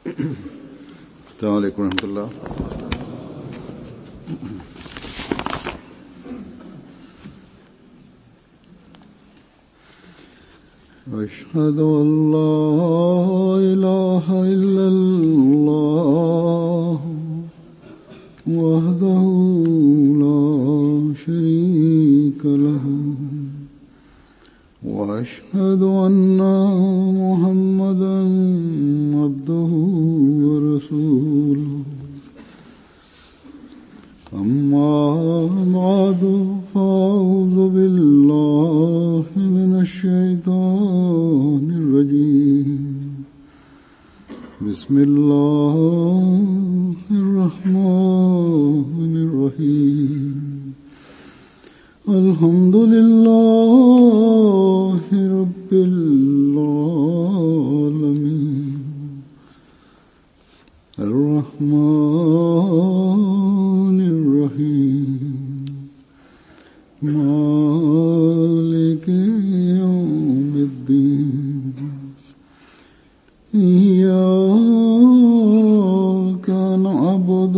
السلام عليكم ورحمة الله أشهد أن لا إله إلا الله وحده لا شريك له وأشهد أن محمدا عبده ورسوله أما بعد فأعوذ بالله من الشيطان الرجيم بسم الله الرحمن الرحيم الحمد لله رب العالمين الرحمن الرحيم مالك يوم الدين إياك نعبد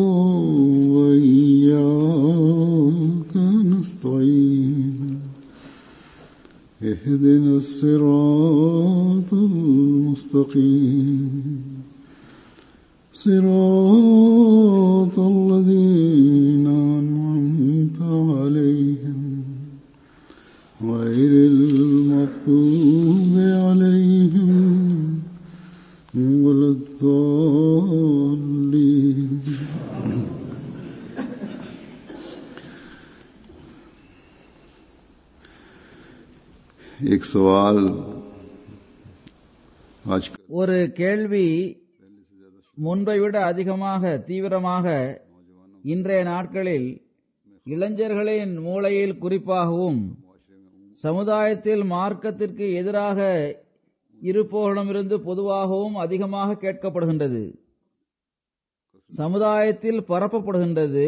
وإياك نستعين اهدنا الصراط المستقيم صراط الذين أنعمت عليهم غير المغضوب عليهم ولا الضالين एक सवाल आज ஒரு கேள்வி முன்பை விட அதிகமாக தீவிரமாக இன்றைய நாட்களில் இளைஞர்களின் மூளையில் குறிப்பாகவும் சமுதாயத்தில் மார்க்கத்திற்கு எதிராக இருப்போரிடமிருந்து பொதுவாகவும் அதிகமாக கேட்கப்படுகின்றது சமுதாயத்தில் பரப்பப்படுகின்றது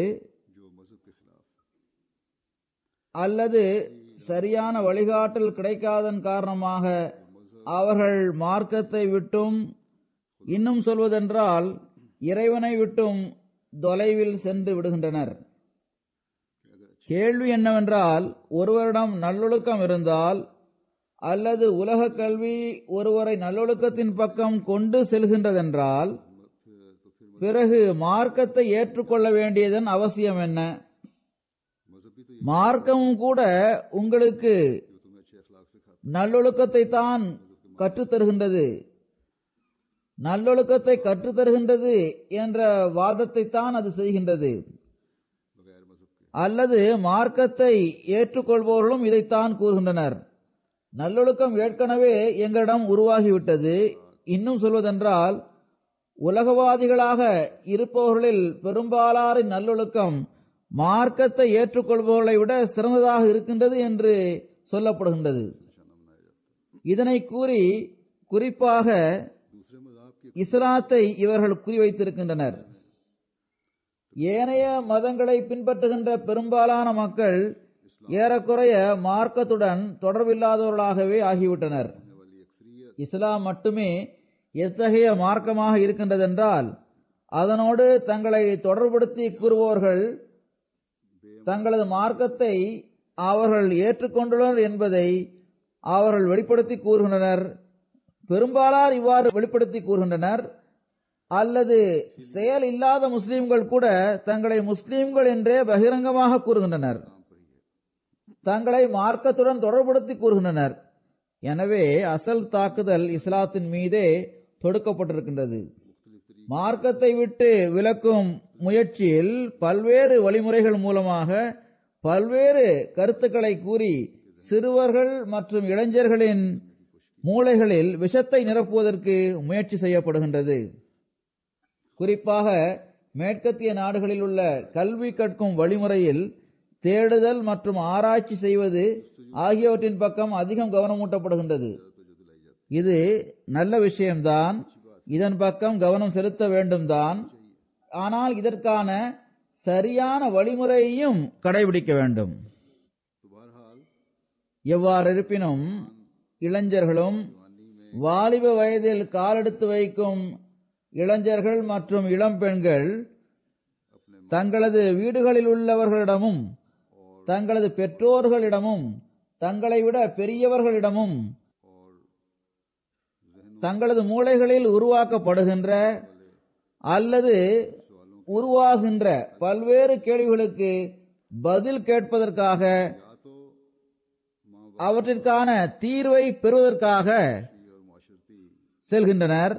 அல்லது சரியான வழிகாட்டல் கிடைக்காதன் காரணமாக அவர்கள் மார்க்கத்தை விட்டும் இன்னும் சொல்வதென்றால் இறைவனை விட்டும் தொலைவில் சென்று விடுகின்றனர் கேள்வி என்னவென்றால் ஒருவரிடம் நல்லொழுக்கம் இருந்தால் அல்லது உலக கல்வி ஒருவரை நல்லொழுக்கத்தின் பக்கம் கொண்டு செல்கின்றதென்றால் பிறகு மார்க்கத்தை ஏற்றுக்கொள்ள வேண்டியதன் அவசியம் என்ன மார்க்கமும் கூட உங்களுக்கு நல்லொழுக்கத்தை தான் கற்றுத்தருகின்றது நல்லொழுக்கத்தை கற்றுத்தருகின்றது என்ற வாதத்தை தான் அது செய்கின்றது அல்லது மார்க்கத்தை ஏற்றுக்கொள்பவர்களும் இதைத்தான் கூறுகின்றனர் நல்லொழுக்கம் ஏற்கனவே எங்களிடம் உருவாகிவிட்டது இன்னும் சொல்வதென்றால் உலகவாதிகளாக இருப்பவர்களில் பெரும்பாலாரின் நல்லொழுக்கம் மார்க்கத்தை ஏற்றுக்கொள்பவர்களை விட சிறந்ததாக இருக்கின்றது என்று சொல்லப்படுகின்றது இதனை கூறி குறிப்பாக இஸ்லாத்தை இவர்கள் குறிவைத்திருக்கின்றனர் ஏனைய மதங்களை பின்பற்றுகின்ற பெரும்பாலான மக்கள் ஏறக்குறைய மார்க்கத்துடன் தொடர்பில்லாதவர்களாகவே ஆகிவிட்டனர் இஸ்லாம் மட்டுமே எத்தகைய மார்க்கமாக இருக்கின்றதென்றால் அதனோடு தங்களை தொடர்படுத்தி கூறுபவர்கள் தங்களது மார்க்கத்தை அவர்கள் ஏற்றுக்கொண்டுள்ளனர் என்பதை அவர்கள் வெளிப்படுத்தி கூறுகின்றனர் பெரும்பாலார் இவ்வாறு வெளிப்படுத்தி கூறுகின்றனர் அல்லது செயல் இல்லாத முஸ்லிம்கள் கூட தங்களை முஸ்லிம்கள் என்றே பகிரங்கமாக கூறுகின்றனர் தங்களை மார்க்கத்துடன் தொடர்படுத்தி கூறுகின்றனர் எனவே அசல் தாக்குதல் இஸ்லாத்தின் மீதே தொடுக்கப்பட்டிருக்கின்றது மார்க்கத்தை விட்டு விலக்கும் முயற்சியில் பல்வேறு வழிமுறைகள் மூலமாக பல்வேறு கருத்துக்களை கூறி சிறுவர்கள் மற்றும் இளைஞர்களின் மூளைகளில் விஷத்தை நிரப்புவதற்கு முயற்சி செய்யப்படுகின்றது குறிப்பாக மேற்கத்திய நாடுகளில் உள்ள கல்வி கற்கும் வழிமுறையில் தேடுதல் மற்றும் ஆராய்ச்சி செய்வது ஆகியவற்றின் பக்கம் அதிகம் கவனமூட்டப்படுகின்றது இது நல்ல விஷயம்தான் இதன் பக்கம் கவனம் செலுத்த வேண்டும் தான் ஆனால் இதற்கான சரியான வழிமுறையையும் கடைபிடிக்க வேண்டும் எவ்வாறு இருப்பினும் இளைஞர்களும் வாலிப வயதில் காலெடுத்து வைக்கும் இளைஞர்கள் மற்றும் இளம் பெண்கள் தங்களது வீடுகளில் உள்ளவர்களிடமும் தங்களது பெற்றோர்களிடமும் தங்களை விட பெரியவர்களிடமும் தங்களது மூளைகளில் உருவாக்கப்படுகின்ற அல்லது உருவாகின்ற பல்வேறு கேள்விகளுக்கு பதில் கேட்பதற்காக அவற்றிற்கான தீர்வை பெறுவதற்காக செல்கின்றனர்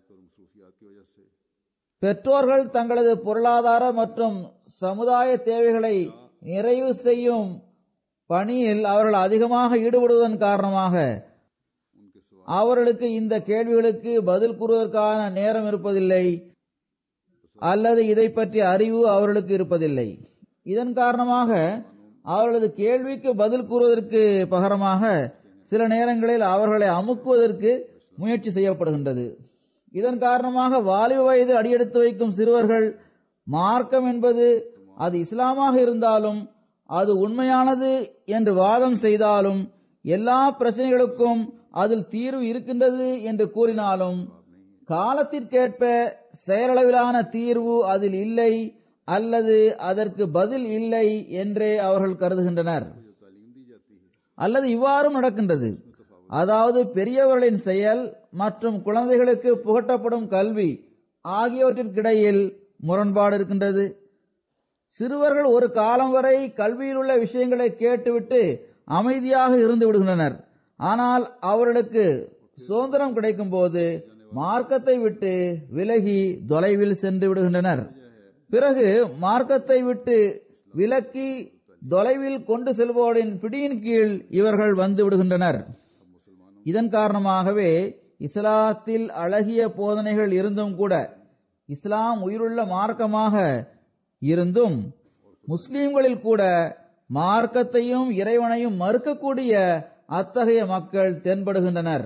பெற்றோர்கள் தங்களது பொருளாதார மற்றும் சமுதாய தேவைகளை நிறைவு செய்யும் பணியில் அவர்கள் அதிகமாக ஈடுபடுவதன் காரணமாக அவர்களுக்கு இந்த கேள்விகளுக்கு பதில் கூறுவதற்கான நேரம் இருப்பதில்லை அல்லது இதை பற்றிய அறிவு அவர்களுக்கு இருப்பதில்லை இதன் காரணமாக அவர்களது கேள்விக்கு பதில் கூறுவதற்கு பகரமாக சில நேரங்களில் அவர்களை அமுக்குவதற்கு முயற்சி செய்யப்படுகின்றது இதன் காரணமாக வாலிப வயது அடியெடுத்து வைக்கும் சிறுவர்கள் மார்க்கம் என்பது அது இஸ்லாமாக இருந்தாலும் அது உண்மையானது என்று வாதம் செய்தாலும் எல்லா பிரச்சனைகளுக்கும் அதில் தீர்வு இருக்கின்றது என்று கூறினாலும் காலத்திற்கேற்ப செயலளவிலான தீர்வு அதில் இல்லை அல்லது அதற்கு பதில் இல்லை என்றே அவர்கள் கருதுகின்றனர் அல்லது இவ்வாறும் நடக்கின்றது அதாவது பெரியவர்களின் செயல் மற்றும் குழந்தைகளுக்கு புகட்டப்படும் கல்வி ஆகியவற்றிற்கிடையில் முரண்பாடு இருக்கின்றது சிறுவர்கள் ஒரு காலம் வரை கல்வியில் உள்ள விஷயங்களை கேட்டுவிட்டு அமைதியாக இருந்து விடுகின்றனர் ஆனால் அவர்களுக்கு சுதந்திரம் கிடைக்கும் போது மார்க்கத்தை விட்டு விலகி தொலைவில் சென்று விடுகின்றனர் பிறகு மார்க்கத்தை விட்டு விலக்கி தொலைவில் கொண்டு செல்பவரின் பிடியின் கீழ் இவர்கள் வந்து விடுகின்றனர் இதன் காரணமாகவே இஸ்லாத்தில் அழகிய போதனைகள் இருந்தும் கூட இஸ்லாம் உயிருள்ள மார்க்கமாக இருந்தும் முஸ்லிம்களில் கூட மார்க்கத்தையும் இறைவனையும் மறுக்கக்கூடிய அத்தகைய மக்கள் தென்படுகின்றனர்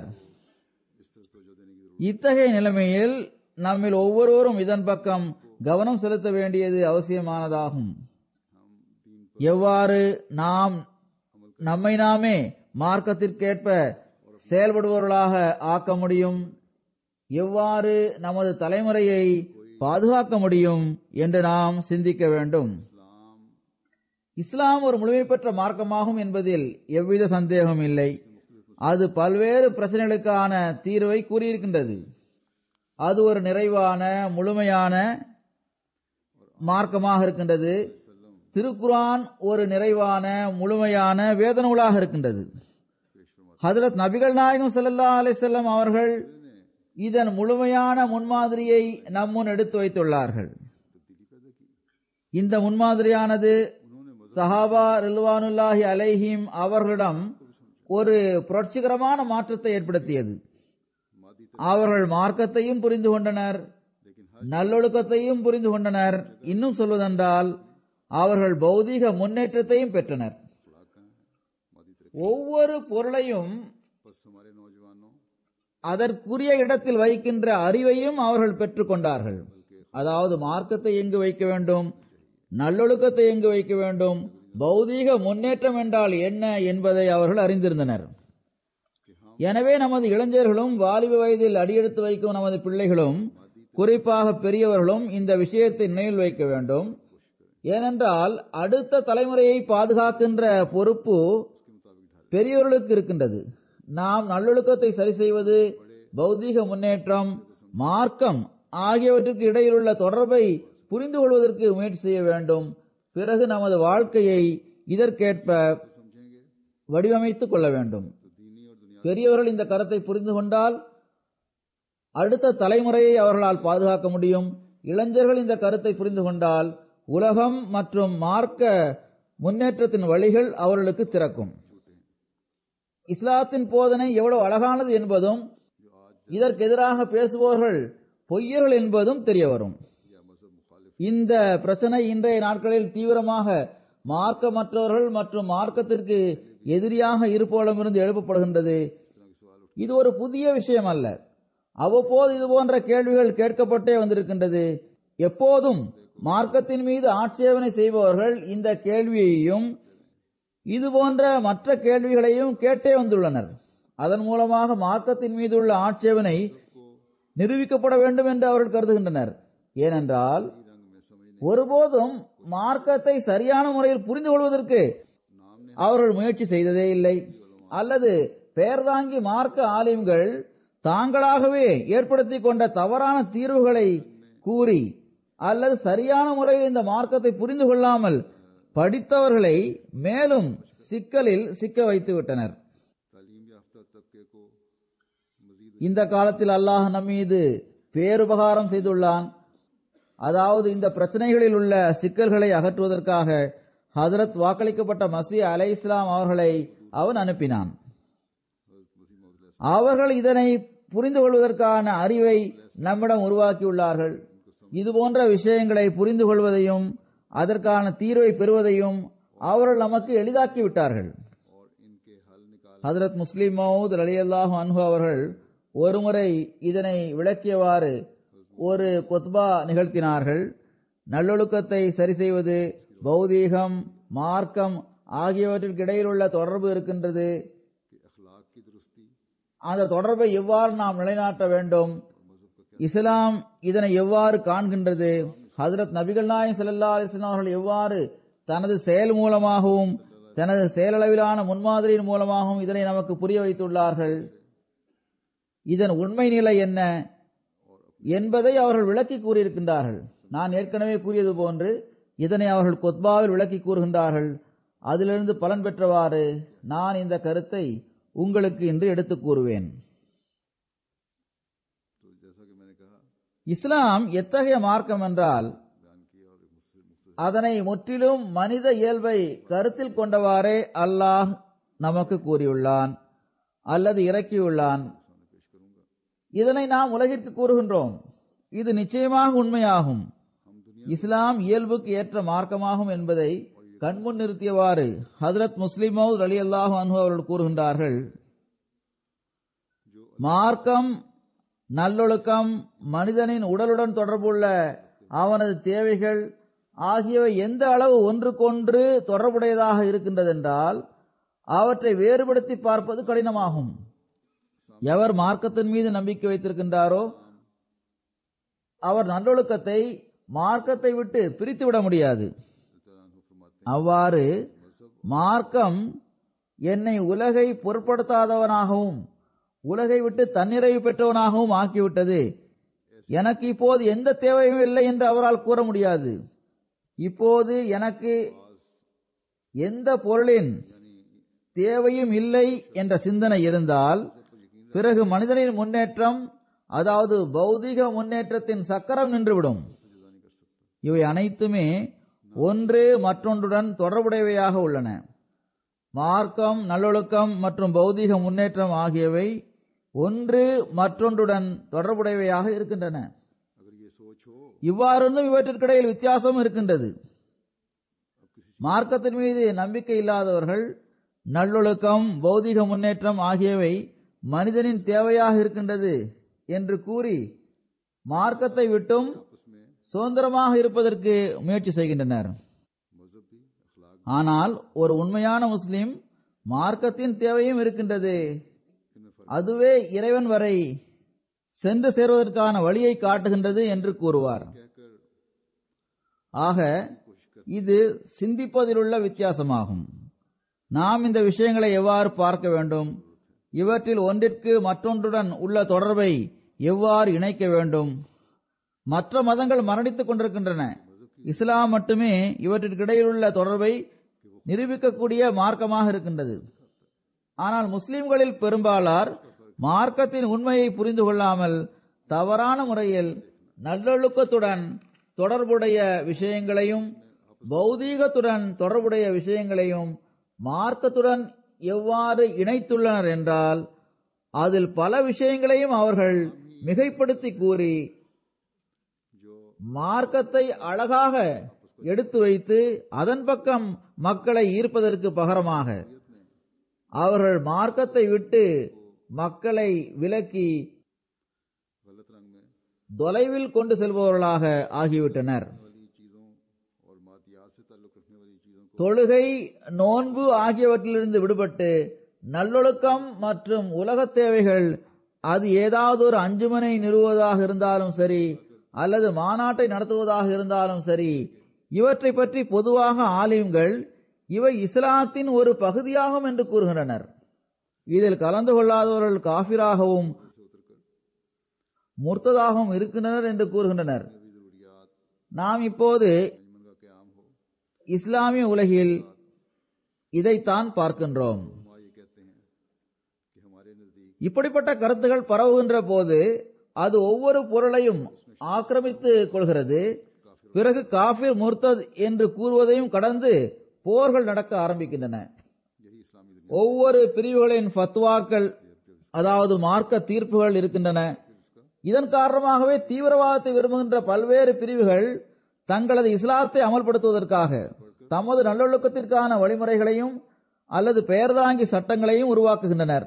இத்தகைய நிலைமையில் நம்மில் ஒவ்வொருவரும் இதன் பக்கம் கவனம் செலுத்த வேண்டியது அவசியமானதாகும் எவ்வாறு நாம் நம்மை நாமே மார்க்கத்திற்கேற்ப செயல்படுபவர்களாக ஆக்க முடியும் எவ்வாறு நமது தலைமுறையை பாதுகாக்க முடியும் என்று நாம் சிந்திக்க வேண்டும் இஸ்லாம் ஒரு முழுமை பெற்ற மார்க்கமாகும் என்பதில் எவ்வித சந்தேகம் இல்லை அது பல்வேறு பிரச்சனைகளுக்கான தீர்வை கூறியிருக்கின்றது அது ஒரு நிறைவான முழுமையான மார்க்கமாக இருக்கின்றது திருக்குரான் ஒரு நிறைவான முழுமையான வேத நூலாக இருக்கின்றது ஹதரத் நபிகள் நாயகம் ஸல்லல்லாஹு அலைஹி வஸல்லம் அவர்கள் இதன் முழுமையான முன்மாதிரியை நம்முன் எடுத்து வைத்துள்ளார்கள் இந்த முன்மாதிரியானது சஹாபா ரில்வானுல்லாஹி அலைஹிம் அவர்களிடம் ஒரு புரட்சிகரமான மாற்றத்தை ஏற்படுத்தியது அவர்கள் மார்க்கத்தையும் புரிந்து கொண்டனர் நல்லொழுக்கத்தையும் புரிந்து கொண்டனர் இன்னும் சொல்வதென்றால் அவர்கள் பௌதீக முன்னேற்றத்தையும் பெற்றனர் ஒவ்வொரு பொருளையும் அதற்குரிய இடத்தில் வைக்கின்ற அறிவையும் அவர்கள் பெற்றுக் கொண்டார்கள் அதாவது மார்க்கத்தை எங்கு வைக்க வேண்டும் நல்லொழுக்கத்தை எங்கு வைக்க வேண்டும் பௌதீக முன்னேற்றம் என்றால் என்ன என்பதை அவர்கள் அறிந்திருந்தனர் எனவே நமது இளைஞர்களும் வாலிப வயதில் அடியெடுத்து வைக்கும் நமது பிள்ளைகளும் குறிப்பாக பெரியவர்களும் இந்த விஷயத்தை நினைவில் வைக்க வேண்டும் ஏனென்றால் அடுத்த தலைமுறையை பாதுகாக்கின்ற பொறுப்பு பெரியவர்களுக்கு இருக்கின்றது நாம் நல்லொழுக்கத்தை சரி செய்வது பௌதீக முன்னேற்றம் மார்க்கம் ஆகியவற்றுக்கு இடையில் உள்ள தொடர்பை புரிந்து கொள்வதற்கு முயற்சி செய்ய வேண்டும் பிறகு நமது வாழ்க்கையை இதற்கேற்ப வடிவமைத்துக் கொள்ள வேண்டும் பெரியவர்கள் இந்த கருத்தை புரிந்து கொண்டால் அடுத்த தலைமுறையை அவர்களால் பாதுகாக்க முடியும் இளைஞர்கள் இந்த கருத்தை புரிந்து கொண்டால் உலகம் மற்றும் மார்க்க முன்னேற்றத்தின் வழிகள் அவர்களுக்கு திறக்கும் இஸ்லாத்தின் போதனை எவ்வளவு அழகானது என்பதும் இதற்கு எதிராக பேசுபவர்கள் பொய்யர்கள் என்பதும் தெரிய வரும் இந்த பிரச்சனை இன்றைய நாட்களில் தீவிரமாக மார்க்கமற்றவர்கள் மற்றும் மார்க்கத்திற்கு எதிரியாக இருப்பவரிடமிருந்து எழுப்பப்படுகின்றது இது ஒரு புதிய விஷயம் அல்ல அவ்வப்போது இது போன்ற கேள்விகள் கேட்கப்பட்டே வந்திருக்கின்றது எப்போதும் மார்க்கத்தின் மீது ஆட்சேபனை செய்பவர்கள் இந்த கேள்வியையும் இது போன்ற மற்ற கேள்விகளையும் கேட்டே வந்துள்ளனர் அதன் மூலமாக மார்க்கத்தின் மீது உள்ள ஆட்சேபனை நிரூபிக்கப்பட வேண்டும் என்று அவர்கள் கருதுகின்றனர் ஏனென்றால் ஒருபோதும் மார்க்கத்தை சரியான முறையில் புரிந்து கொள்வதற்கு அவர்கள் முயற்சி செய்ததே இல்லை அல்லது பெயர்தாங்கி மார்க்க ஆலிம்கள் தாங்களாகவே ஏற்படுத்திக் கொண்ட தவறான தீர்வுகளை கூறி அல்லது சரியான முறையில் இந்த மார்க்கத்தை புரிந்து கொள்ளாமல் படித்தவர்களை மேலும் சிக்கலில் சிக்க வைத்து விட்டனர் तालीम याफ्ता तबके को मजीद இந்த காலத்தில் அல்லாஹ் நம்மீது பேருபகாரம் செய்துள்ளான் அதாவது இந்த பிரச்சனைகளில் உள்ள சிக்கல்களை அகற்றுவதற்காக ஹதரத் வாக்களிக்கப்பட்ட மசி அலை இஸ்லாம் அவர்களை அவன் அனுப்பினான் அவர்கள் இதனை புரிந்து கொள்வதற்கான அறிவை நம்மிடம் உருவாக்கியுள்ளார்கள் இது போன்ற விஷயங்களை புரிந்து கொள்வதையும் அதற்கான தீர்வை பெறுவதையும் அவர்கள் நமக்கு எளிதாக்கி விட்டார்கள் और इनके हल निकाल ஹதரத் முஸ்லிம் மவுத் அலி அல்லாஹு அன்ஹு அவர்கள் ஒருமுறை இதனை விளக்கியவாறு ஒரு கொத்பா நிகழ்த்தினார்கள் நல்லொழுக்கத்தை சரி செய்வது பௌதீகம் மார்க்கம் ஆகியவற்றிற்கு இடையில் உள்ள தொடர்பு இருக்கின்றது कि अखलाक की दुरुस्ती அந்த தொடர்பை எவ்வாறு நாம் நிலைநாட்ட வேண்டும் இஸ்லாம் இதனை எவ்வாறு காண்கின்றது ஹதரத் நபிகள் நாயகம் ஸல்லல்லாஹு அலைஹி வஸல்லம் அவர்கள் எவ்வாறு தனது செயல் மூலமாகவும் தனது செயலளவிலான முன்மாதிரியின் மூலமாகவும் இதனை நமக்கு புரிய வைத்துள்ளார்கள் இதன் உண்மை நிலை என்ன என்பதை அவர்கள் விளக்கி கூறியிருக்கின்றார்கள் நான் ஏற்கனவே கூறியது போன்று இதனை அவர்கள் கொத்பாவில் விளக்கி கூறுகின்றார்கள் அதிலிருந்து பலன் பெற்றவாறு நான் இந்த கருத்தை உங்களுக்கு இன்று எடுத்துக் கூறுவேன் तो जैसा कि मैंने कहा இஸ்லாம் எத்தகைய மார்க்கம் என்றால் बयान किया और एक मुख्तसर मुख्तसर அதனை முற்றிலும் மனித இயல்பை கருத்தில் கொண்டவாறே அல்லாஹ் நமக்கு கூறியுள்ளான் அல்லது இறக்கியுள்ளான் सामने पेश करूंगा இதனை நாம் உலகிற்கு கூறுகின்றோம் இது நிச்சயமாக உண்மையாகும் हम दुनिया இஸ்லாம் இயல்புக்கு ஏற்ற மார்க்கமாகும் என்பதை கண்முன் நிறுத்தியவாறு ஹதரத் முஸ்லிம் மவுத் அலி அல்லாஹு அன்ஹு அவர்கள் கூறுகின்றார்கள் மார்க்கம் நல்லொழுக்கம் மனிதனின் உடலுடன் தொடர்புள்ள அவனது தேவைகள் ஆகியவை எந்த அளவு ஒன்றுக்கொன்று தொடர்புடையதாக இருக்கின்றதென்றால் அவற்றை வேறுபடுத்தி பார்ப்பது கடினமாகும் எவர் மார்க்கத்தின் மீது நம்பிக்கை வைத்திருக்கின்றாரோ அவர் நல்லொழுக்கத்தை மார்க்கத்தை விட்டு பிரித்துவிட முடியாது அவ்வாறு மார்க்கம் என்னை உலகை பொருட்படுத்தாதவனாகவும் உலகை விட்டு தன்னிறைவு பெற்றவனாகவும் ஆக்கிவிட்டது எனக்கு இப்போது எந்த தேவையும் இல்லை என்று அவரால் கூற முடியாது இப்போது எனக்கு எந்த பொருளின் தேவையும் இல்லை என்ற சிந்தனை இருந்தால் பிறகு மனிதனின் முன்னேற்றம் அதாவது பௌதிக முன்னேற்றத்தின் சக்கரம் நின்றுவிடும் இவை அனைத்துமே ஒன்று மற்றொன்றுடன் தொடர்புடையவையாக உள்ளன மார்க்கம் நல்லொழுக்கம் மற்றும் பௌதிக முன்னேற்றம் ஆகியவை ஒன்று மற்றொன்றுடன் தொடர்புடையவையாக இருக்கின்றன अगर ये सोच हो இவ்வாறிருந்தும் இவற்றிற்கிடையில் வித்தியாசம் இருக்கின்றது மார்க்கத்தின் மீது நம்பிக்கை இல்லாதவர்கள் நல்லொழுக்கம் பௌதிக முன்னேற்றம் ஆகியவை மனிதனின் தேவையாக இருக்கின்றது என்று கூறி மார்க்கத்தை விட்டும் उसमें சுதந்திரமாக இருப்பதற்கு முயற்சி செய்கின்றனர் मजहबी अखलाक ஆனால் ஒரு உண்மையான முஸ்லிம் மார்க்கத்தின் தேவையும் இருக்கின்றது அதுவே இறைவன் வரை சென்று சேர்வதற்கான வழியை காட்டுகின்றது என்று கூறுவார் कहकर ஆக இது சிந்திப்பதிலுள்ள வித்தியாசமாகும் நாம் இந்த விஷயங்களை எவ்வாறு பார்க்க வேண்டும் இவற்றில் ஒன்றிற்கு மற்றொன்றுடன் உள்ள தொடர்பை எவ்வாறு இணைக்க வேண்டும் மற்ற மதங்கள் மரணித்துக் கொண்டிருக்கின்றன இஸ்லாம் மட்டுமே இவற்றிற்கிடையில் உள்ள தொடர்பை நிரூபிக்கக்கூடிய மார்க்கமாக இருக்கின்றது ஆனால் முஸ்லிம்களில் பெரும்பாலார் மார்க்கத்தின் உண்மையை புரிந்து கொள்ளாமல் தவறான முறையில் நல்லொழுக்கத்துடன் தொடர்புடைய விஷயங்களையும் பௌதீகத்துடன் தொடர்புடைய விஷயங்களையும் மார்க்கத்துடன் எவ்வாறு இணைத்துள்ளனர் என்றால் அதில் பல விஷயங்களையும் அவர்கள் மிகைப்படுத்தி கூறி மார்க்கத்தை அழகாக எடுத்து வைத்து அதன் பக்கம் மக்களை ஈர்ப்பதற்கு பகரமாக அவர்கள் மார்க்கத்தை விட்டு மக்களை விலக்கி गलत रंग में தொலைவில் கொண்டு செல்பவர்களாக ஆகிவிட்டனர் वाली चीजों और मातियात से ताल्लुक रखने वाली चीजों को தொழுகை நோன்பு ஆகியவற்றிலிருந்து விடுபட்டு நல்லொழுக்கம் மற்றும் உலகத் தேவைகள் அது ஏதாவது ஒரு அஞ்சுமனை நிறுவுவதாக இருந்தாலும் சரி அல்லது மாநாட்டை நடத்துவதாக இருந்தாலும் சரி இவற்றை பற்றி பொதுவாக ஆலிம்கள் இவை இஸ்லாத்தின் ஒரு பகுதியாகும் என்று கூறுகின்றனர் இதில் கலந்து கொள்ளாதவர்கள் காபிராகவும் முர்த்ததாகவும் இருக்கின்றனர் என்று கூறுகின்றனர் நாம் இப்போது अंजमन का क्याम हो இஸ்லாமிய உலகில் இதைத்தான் பார்க்கின்றோம் हुआ ये कहते हैं कि हमारे नजदीक இப்படிப்பட்ட கருத்துகள் பரவுகின்ற போது அது ஒவ்வொரு பொருளையும் ஆக்கிரமித்து கொள்கிறது பிறகு காஃபிர் முர்த்தத் என்று கூறுவதையும் கடந்து போர்கள் நடக்க ஆரம்பிக்கின்றன यही इस्लामी दुनिया ஒவ்வொரு பிரிவுகளின் ஃபத்வாக்கள் அதாவது மார்க்க தீர்ப்புகள் இருக்கின்றன இதன் காரணமாகவே தீவிரவாதத்தை விரும்புகின்ற பல்வேறு பிரிவுகள் தங்களது இஸ்லாத்தை அமல்படுத்துவதற்காக தமது நல்லொழுக்கத்திற்கான வழிமுறைகளையும் அல்லது பெயர்தாங்கி சட்டங்களையும் உருவாக்குகின்றனர்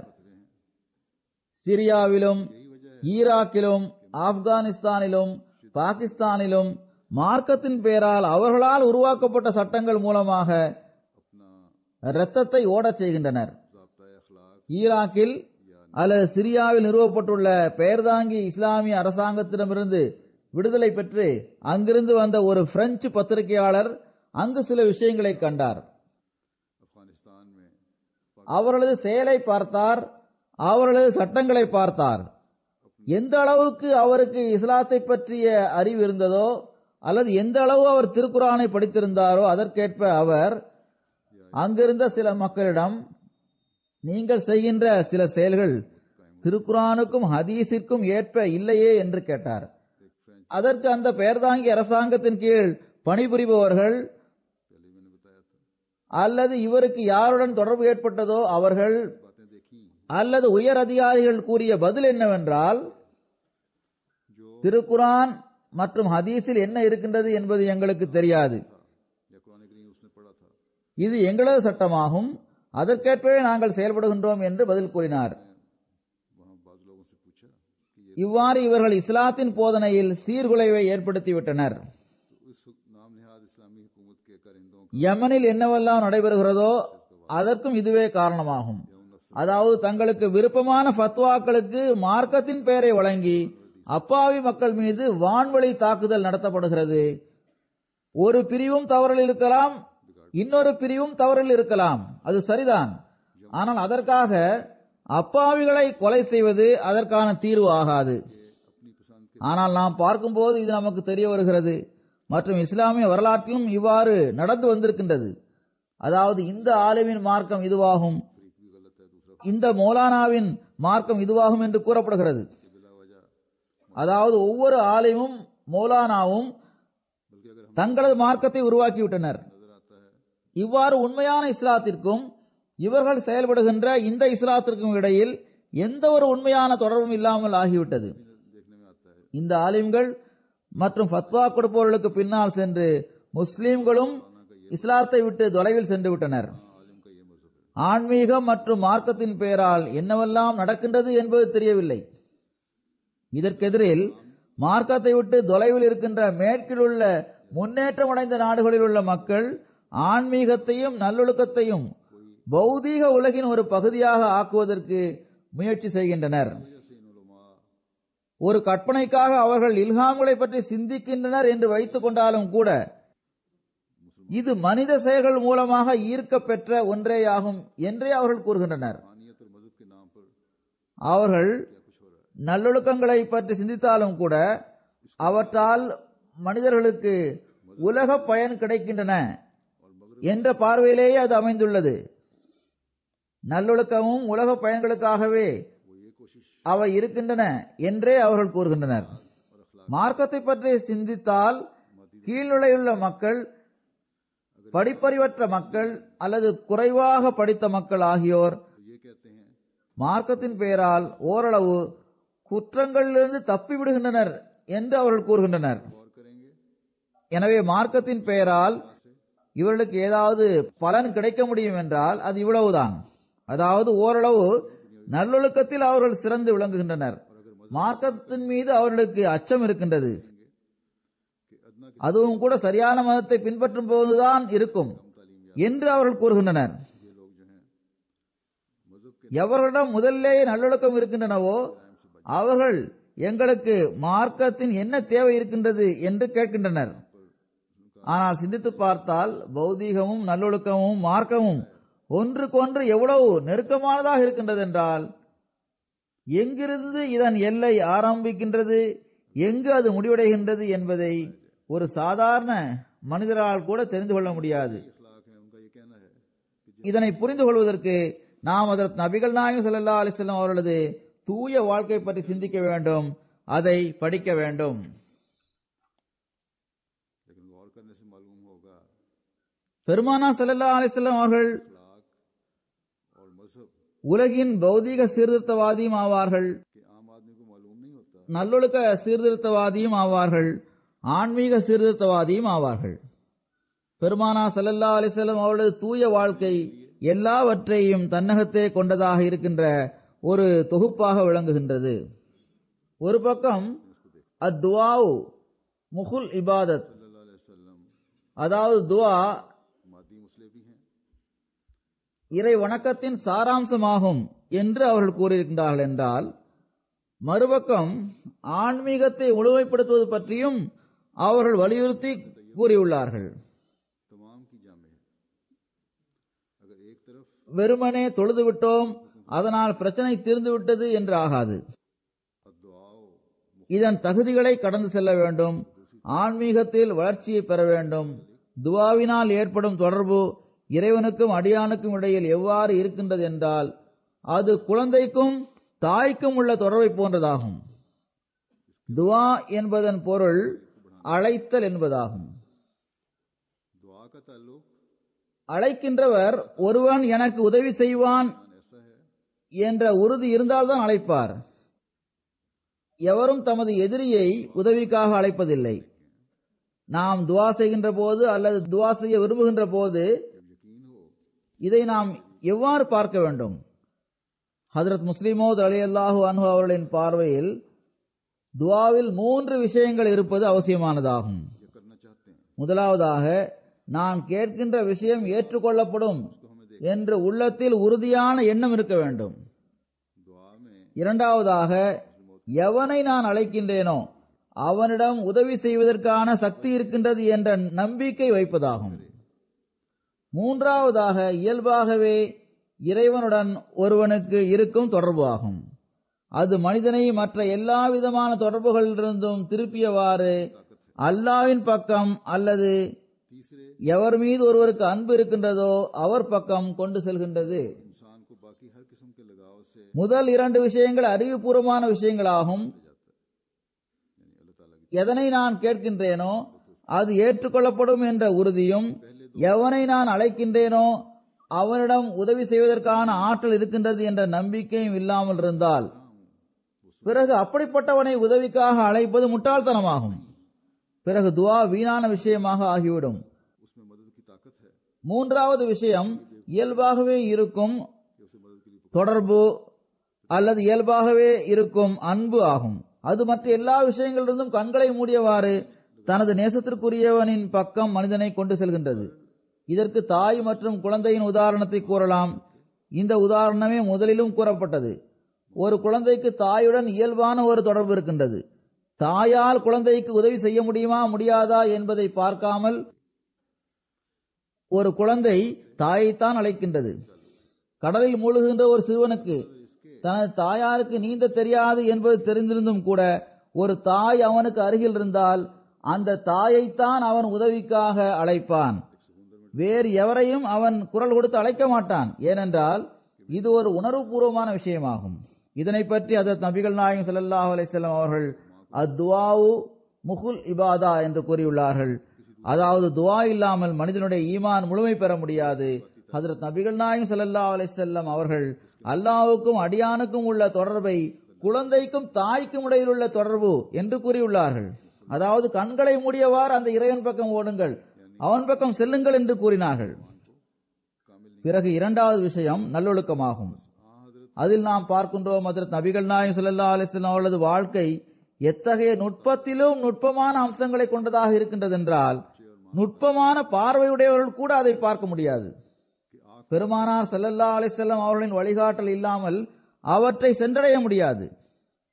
சிரியாவிலும் ஈராக்கிலும் ஆப்கானிஸ்தானிலும் பாகிஸ்தானிலும் மார்க்கத்தின் பெயரால் அவர்களால் உருவாக்கப்பட்ட சட்டங்கள் மூலமாக अपना இரத்தத்தை ஓடச் செய்கின்றனர் जबता अखलाक ஈராக்கில் அல்லது சிரியாவில் நிறுவப்பட்டுள்ள பெயர்தாங்கி இஸ்லாமிய அரசாங்கத்திடமிருந்து விடுதலை பெற்று அங்கிருந்து வந்த ஒரு பிரெஞ்சு பத்திரிகையாளர் அங்கு சில விஷயங்களை கண்டார் अफगानिस्तान में அவர்களது செயலை பார்த்தார் அவர்களது சட்டங்களை பார்த்தார் எந்த அளவுக்கு அவருக்கு இஸ்லாத்தை பற்றிய அறிவு இருந்ததோ அல்லது எந்த அளவு அவர் திருக்குரானை படித்திருந்தாரோ அதற்கேற்ப அவர் அங்கிருந்த சில மக்களிடம் நீங்கள் செய்கின்ற சில செயல்கள் திருக்குரானுக்கும் ஹதீஸிற்கும் ஏற்ப இல்லையே என்று கேட்டார் அதற்கு அந்த பெயர்தாங்கி அரசாங்கத்தின் கீழ் பணிபுரிபவர்கள் पहले मैंने बताया था அல்லது இவருக்கு யாருடன் தொடர்பு ஏற்பட்டதோ அவர்கள் बातें देखी அல்லது உயர் அதிகாரிகள் கூறிய பதில் என்னவென்றால் जो திருக்குரான் மற்றும் ஹதீஸில் என்ன இருக்கின்றது என்பது எங்களுக்கு தெரியாது या कुरान करीम उसने पढ़ा था இது எங்களது சட்டமாகும் அதற்கேற்பவே நாங்கள் செயல்படுகின்றோம் என்று பதில் கூறினார் वहाँ बाज लोगों से पूछा कि ये இவ்வாறு இவர்கள் இஸ்லாத்தின் போதனையில் சீர்குலைவை ஏற்படுத்திவிட்டனர் तो उस नाम निहाद इस्लामी हुकूमत के कारिंदों யமனில் என்னவெல்லாம் நடைபெறுகிறதோ அதற்கும் இதுவே காரணமாகும் அதாவது தங்களுக்கு விருப்பமான ஃபத்வாக்களுக்கு மார்க்கத்தின் பெயரை வழங்கி அப்பாவி மக்கள் மீது வான்வழி தாக்குதல் நடத்தப்படுகிறது ஒரு பிரிவும் தவறில் இருக்கலாம் இன்னொரு பிரிவும் தவறில் இருக்கலாம் அது சரிதான் ஆனால் அதற்காக அப்பாவிகளை கொலை செய்வது அதற்கான தீர்வு ஆகாது अपनी पसंद के ஆனால் நாம் பார்க்கும்போது இது நமக்கு தெரிய வருகிறது மற்றும் இஸ்லாமிய வரலாற்றிலும் இவ்வாறு நடந்து வந்திருக்கின்றது அதாவது இந்த ஆலிமின் மார்க்கம் இதுவாகும் तरीक भी गलत है दूसरा இந்த மௌலானாவின் மார்க்கம் இதுவாகும் என்று கூறப்படுகிறது कि बिला वजह அதாவது ஒவ்வொரு ஆலிமும் மௌலானாவும் बल्कि अगर हम தங்களது மார்க்கத்தை உருவாக்கிவிட்டனர் नजर आता है இவ்வாறு உண்மையான இஸ்லாத்திற்கும் இவர்கள் செயல்படுகின்ற இந்த இஸ்லாத்திற்கும் இடையில் எந்த ஒரு உண்மையான தொடர்பும் இல்லாமல் ஆகிவிட்டது देखने में आता है இந்த ஆலிம்கள் மற்றும் ஃபத்வா கொடுப்பவர்களுக்கு பின்னால் சென்று முஸ்லிம்களும் இஸ்லாத்தை விட்டு தொலைவில் சென்று விட்டனர் आलिम का ये मजहब है ஆன்மீகம் மற்றும் மார்க்கத்தின் பெயரால் என்னவெல்லாம் நடக்கின்றது என்பது தெரியவில்லை இதற்கெதிரில் மார்க்கத்தை விட்டு தொலைவில் இருக்கின்ற மேற்கில் உள்ள முன்னேற்றம் அடைந்த நாடுகளில் உள்ள மக்கள் ஆன்மீகத்தையும் நல்லொழுக்கத்தையும் பௌதீக உலகின் ஒரு பகுதியாக ஆக்குவதற்கு முயற்சி செய்கின்றனர் जैसे इन उलमा ஒரு கற்பனைக்காக அவர்கள் இல்ஹாம்களை பற்றி சிந்திக்கின்றனர் என்று வைத்துக் கொண்டாலும் கூட இது மனித செயல்கள் மூலமாக ஈர்க்கப் பெற்ற ஒன்றேயாகும் என்றே அவர்கள் கூறுகின்றனர் मानियत और मजहब के नाम पर அவர்கள் क्या कुछ हो रहा है நல்லொழுக்கங்களை பற்றி சிந்தித்தாலும் கூட அவற்றால் மனிதர்களுக்கு உலக பயன் கிடைக்கின்றன என்ற பார்வையிலேயே அது அமைந்துள்ளது நல்லொழுக்கமும் உலக பயன்களுக்காகவே वो ये कोशिश அவை இருக்கின்றன என்றே அவர்கள் கூறுகின்றனர் மார்க்கத்தை பற்றி சிந்தித்தால் கீழ்நிலையுள்ள மக்கள் படிப்பறிவற்ற மக்கள் அல்லது குறைவாக படித்த மக்கள் ஆகியோர் तो ये कहते हैं மார்க்கத்தின் பெயரால் ஓரளவு குற்றங்களிலிருந்து தப்பி விடுகின்றனர் என்று அவர்கள் கூறுகின்றனர் गौर करेंगे எனவே மார்க்கத்தின் பெயரால் இவர்களுக்கு ஏதாவது பலன் கிடைக்க முடியும் என்றால் அது இவ்வளவுதான் அதாவது ஓரளவு நல்லொழுக்கத்தில் அவர்கள் சிறந்து விளங்குகின்றனர் மார்க்கத்தின் மீது அவர்களுக்கு அச்சம் இருக்கின்றது कि अदना के அதுவும் கூட சரியான மதத்தை பின்பற்றும் போதுதான் இருக்கும் என்று அவர்கள் கூறுகின்றனர் ये लोग जो हैं मजहब के எவர்களிடம் முதல்லேயே நல்லொழுக்கம் இருக்கின்றனவோ அவர்கள் எங்களுக்கு மார்க்கத்தின் என்ன தேவை இருக்கின்றது என்று கேட்கின்றனர் ஆனால் சிந்தித்து பார்த்தால் பௌதீகமும் நல்லொழுக்கமும் மார்க்கமும் ஒன்றுக்கொன்று எவ்வளவு நெருக்கமானதாக இருக்கின்றது என்றால் எங்கிருந்து இதன் எல்லை ஆரம்பிக்கின்றது எங்கு அது முடிவடைகின்றது என்பதை ஒரு சாதாரண மனிதரால் கூட தெரிந்து கொள்ள முடியாது अखलाक है उनका ये कहना है कि இதனை புரிந்து கொள்வதற்கு நாம் அதற்கு நபிகள் நாயகம் ஸல்லல்லாஹு அலைஹி வஸல்லம் அவர்களது தூய வாழ்க்கை பற்றி சிந்திக்க வேண்டும் அதை படிக்க வேண்டும் लेकिन गौर करने से मालूम होगा பெருமானா ஸல்லல்லாஹு அலைஹி வஸல்லம் அவர்கள் अखलाक और मजहब உலகின் பௌதீக சீர்திருத்தவாதியும் ஆவார்கள் के आम आदमी को मालूम नहीं होता நல்லொழுக்க சீர்திருத்தவாதியும் ஆவார்கள் ஆன்மீக சீர்திருத்தவாதியும் ஆவார்கள் பெருமானா ஸல்லல்லாஹு அலைஹி வஸல்லம் அவர்களது தூய வாழ்க்கை எல்லாவற்றையும் தன்னகத்தே கொண்டதாக இருக்கின்ற ஒரு தொகுப்பாக விளங்குகின்றது ஒரு பக்கம் அத்துவாவு முகுல் இபாதத் सल्लल्लाहु अलैहि वसल्लम அதாவது துவா मादी मसले भी हैं இறை வணக்கத்தின் சாராம்சமாகும் என்று அவர்கள் கூறியிருக்கின்றார்கள் என்றால் மறுபக்கம் ஆன்மீகத்தை முழுமைப்படுத்துவது பற்றியும் அவர்கள் வலியுறுத்தி கூறியுள்ளார்கள் तमाम की जामे है अगर एक तरफ வெறுமனே தொழுது விட்டோம் அதனால் பிரச்சனை தீர்ந்து விட்டது என்று ஆகாது अदुआओ இதன் தகுதிகளை கடந்து செல்ல வேண்டும் ஆன்மீகத்தில் வளர்ச்சியை பெற வேண்டும் துவாவினால் ஏற்படும் தொடர்பு இறைவனுக்கும் அடியானுக்கும் இடையில் எவ்வாறு இருக்கின்றது என்றால் அது குழந்தைக்கும் தாய்க்கும் உள்ள தொடர்பை போன்றதாகும் துவா என்பதன் பொருள் அழைத்தல் என்பதாகும் दुआ का ताल्लुक அழைக்கின்றவர் ஒருவன் எனக்கு உதவி செய்வான் ईमान ऐसा है என்ற உறுதி இருந்தால்தான் அழைப்பார் எவரும் தமது எதிரியை உதவிக்காக அழைப்பதில்லை நாம் துவா செய்கின்ற போது அல்லது துவா செய்ய விரும்புகின்ற போது जब यकीन हो இதை நாம் எவ்வாறு பார்க்க வேண்டும் ஹதரத் முஸ்லிமோத் அலி அல்லாஹு அன்ஹு அவர்களின் பார்வையில் துவாவில் மூன்று விஷயங்கள் இருப்பது அவசியமானதாகும் ये करना चाहते हैं முதலாவதாக நான் கேட்கின்ற விஷயம் ஏற்றுக்கொள்ளப்படும் என்று உள்ளத்தில் உறுதியான எண்ணம் இருக்க வேண்டும் दुआ में இரண்டாவதாக எவனை நான் அழைக்கின்றேனோ அவனிடம் உதவி செய்வதற்கான சக்தி இருக்கின்றது என்ற நம்பிக்கை வைப்பதாகும் மூன்றாவதாக இயல்பாகவே இறைவனுடன் ஒருவனுக்கு இருக்கும் தொடர்பு ஆகும் அது மனிதனை மற்ற எல்லா விதமான தொடர்புகளிலிருந்தும் திருப்பியவாறு அல்லாவின் பக்கம் அல்லது तीसरे எவர் மீது ஒருவருக்கு அன்பு இருக்கின்றதோ அவர் பக்கம் கொண்டு செல்கின்றது इंसान को बाकी हर किस्म के लगाव से முதல் இரண்டு விஷயங்கள் அறிவுபூர்வமான விஷயங்களாகும் यानी अल्लाह ताला की எதனை நான் கேட்கின்றேனோ அது ஏற்றுக்கொள்ளப்படும் என்ற உறுதியும் எவனை நான் அழைக்கின்றேனோ அவனிடம் உதவி செய்வதற்கான ஆற்றல் இருக்கின்றது என்ற நம்பிக்கையும் இல்லாமல் இருந்தால் பிறகு அப்படிப்பட்டவனை உதவிக்காக அழைப்பது முட்டாள்தனமாகும் பிறகு துவா வீணான விஷயமாக ஆகிவிடும் उसमें मदद की ताकत है மூன்றாவது விஷயம் இயல்பாகவே இருக்கும் कि उसे मदद के लिए தொடர்பு அல்லது இயல்பாகவே இருக்கும் அன்பு ஆகும் அது மற்ற எல்லா விஷயங்களிலிருந்தும் கண்களை மூடியவாறு தனது நேசத்திற்குரியவனின் பக்கம் மனிதனை கொண்டு செல்கின்றது இதற்கு தாய் மற்றும் குழந்தையின் உதாரணத்தை கூறலாம் இந்த உதாரணமே முதலிலும் கூறப்பட்டது ஒரு குழந்தைக்கு தாயுடன் இயல்பான ஒரு தொடர்பு இருக்கின்றது தாயால் குழந்தைக்கு உதவி செய்ய முடியுமா முடியாதா என்பதை பார்க்காமல் ஒரு குழந்தை தாயைத்தான் அழைக்கின்றது கடலில் மூழ்குகின்ற ஒரு சிறுவனுக்கு தனது தாயாருக்கு நீந்த தெரியாது என்பது தெரிந்திருந்தும் கூட ஒரு தாய் அவனுக்கு அருகில் இருந்தால் அந்த தாயைத்தான் அவன் உதவிக்காக அழைப்பான் வேறு எவரையும் அவன் குரல் கொடுத்து அழைக்க மாட்டான் ஏனென்றால் இது ஒரு உணர்வுபூர்வமான விஷயமாகும் இதனை பற்றி அதத் நபிகள் நாயகம் ஸல்லல்லாஹு அலைஹி வஸல்லம் அவர்கள் அத்வாவு முகுல் இபாதா என்று கூறியுள்ளார்கள் அதாவது துவா இல்லாமல் மனிதனுடைய ஈமான் முழுமை பெற முடியாது ஹதரத் நபிகள் நாயகம் ஸல்லல்லாஹு அலைஹி வஸல்லம் அவர்கள் அல்லாஹ்வுக்கும் அடியானுக்கும் உள்ள தொடர்பை குழந்தைக்கும் தாய்க்கும் இடையில் உள்ள தொடர்பு என்று கூறியுள்ளார்கள் அதாவது கண்களை மூடியவாறு அந்த இறைவன் பக்கம் ஓடுங்கள் அவன் பக்கம் செல்லுங்கள் என்று கூறினார்கள் பிறகு இரண்டாவது விஷயம் நல்லொழுக்கமாகும் அதில் நாம் பார்க்கின்றோம் அதற்கு நபிகள் நாயகம் ஸல்லல்லாஹு அலைஹி வஸல்லம் அவர்களது வாழ்க்கை எத்தகைய நுட்பத்திலும் நுட்பமான அம்சங்களை கொண்டதாக இருக்கின்றது என்றால் நுட்பமான பார்வையுடையவர்கள் கூட அதை பார்க்க முடியாது பெருமானார் ஸல்லல்லாஹு அலைஹி வஸல்லம் அவர்களின் வழிகாட்டல் இல்லாமல் அவற்றை சென்றடைய முடியாது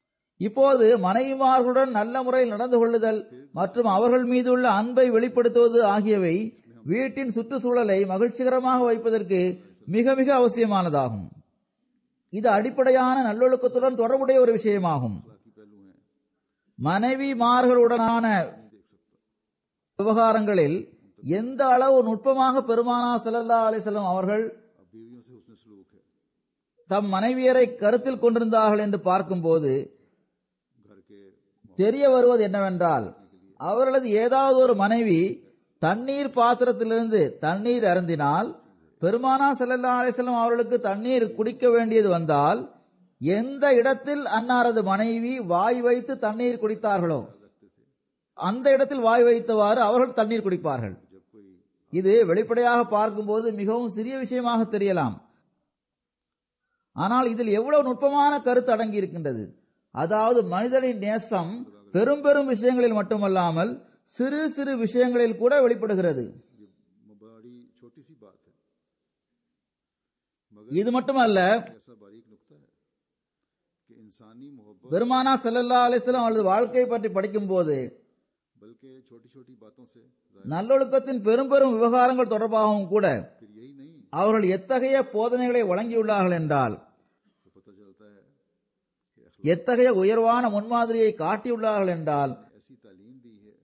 இப்போது மனைவிமார்களுடன் நல்ல முறையில் நடந்து கொள்ளுதல் மற்றும் அவர்கள் மீதுள்ள அன்பை வெளிப்படுத்துவது ஆகியவை வீட்டின் சுற்றுச்சூழலை மகிழ்ச்சிகரமாக வைப்பதற்கு மிக மிக அவசியமானதாகும் இது அடிப்படையான நல்லொழுக்கத்துடன் தொடர்புடைய ஒரு விஷயமாகும் अखलाकी पहलू हैं மனைவிமார்களுடனான விவகாரங்களில் எந்த அளவு நுட்பமாக பெருமானா ஸல்லல்லாஹு அலைஹி வஸல்லம் அவர்கள் अब बीवियों से उसने सलूक है தம் மனைவியரை கருத்தில் கொண்டிருந்தார்கள் என்று பார்க்கும்போது घर के தெரிய வருவது என்னவென்றால் அவர்களது ஏதாவது ஒரு மனைவி தண்ணீர் பாத்திரத்திலிருந்து தண்ணீர் அருந்தினால் பெருமானா ஸல்லல்லாஹு அலைஹி வஸல்லம் அவர்களுக்கு தண்ணீர் குடிக்க வேண்டியது வந்தால் எந்த இடத்தில் அன்னாரது மனைவி வாய் வைத்து தண்ணீர் குடித்தார்களோ அந்த இடத்தில் வாய் வைத்தவாறு அவர்கள் தண்ணீர் குடிப்பார்கள் जब कोई இது வெளிப்படையாக பார்க்கும்போது மிகவும் சிறிய விஷயமாக தெரியலாம் ஆனால் இதில் எவ்வளவு நுட்பமான கருத்து அடங்கி இருக்கின்றது அதாவது மனிதனின் நேசம் பெரும் பெரும் விஷயங்களில் மட்டுமல்லாமல் சிறு சிறு விஷயங்களில் கூட வெளிப்படுகிறது ये बड़ी छोटी सी बात है मगर இது மட்டுமல்ல ऐसा बारीक नुक्ता है कि इंसानी मोहब्बत பெருமானா ஸல்லல்லாஹு அலைஹி வஸல்லம் அவரது வாழ்க்கையை பற்றி படிக்கும்போது बल्कि छोटी छोटी बातों से जाहिर- நல்லொழுக்கத்தின் பெரும் பெரும் விவகாரங்கள் தொடர்பாகவும் கூட फिर यही नहीं அவர்கள் எத்தகைய போதனைகளை வழங்கியுள்ளார்கள் என்றால் तो पता चलता है कि अखलाक எத்தகைய உயர்வான முன்மாதிரியை காட்டியுள்ளார்கள் என்றால் ने ऐसी तालीम दी है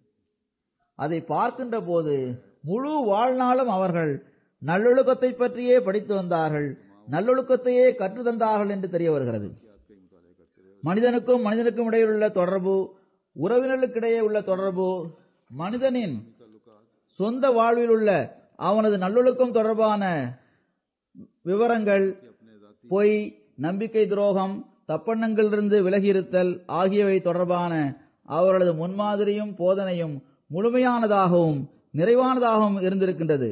அதை பார்க்கின்ற போது முழு வாழ்நாளும் அவர்கள் நல்லொழுக்கத்தை பற்றியே படித்து வந்தார்கள் நல்லொழுக்கத்தையே கற்று தந்தார்கள் என்று தெரிய வருகிறது कि आप कई मुताले करते रहे மனிதனுக்கும் மனிதனுக்கும் இடையில் உள்ள தொடர்பு உறவினர்களுக்கிடையே உள்ள தொடர்பு மனிதனின் ताल्लुकात சொந்த வாழ்வில் உள்ள அவனது நல்லொழுக்கம் தொடர்பான விவரங்கள் कि अपने जाती பொய் நம்பிக்கை துரோகம் தப்பெண்ணங்களிலிருந்து விலகியிருத்தல் ஆகியவை தொடர்பான அவர்களது முன்மாதிரியும் போதனையும் முழுமையானதாகவும் நிறைவானதாகவும் இருந்திருக்கின்றது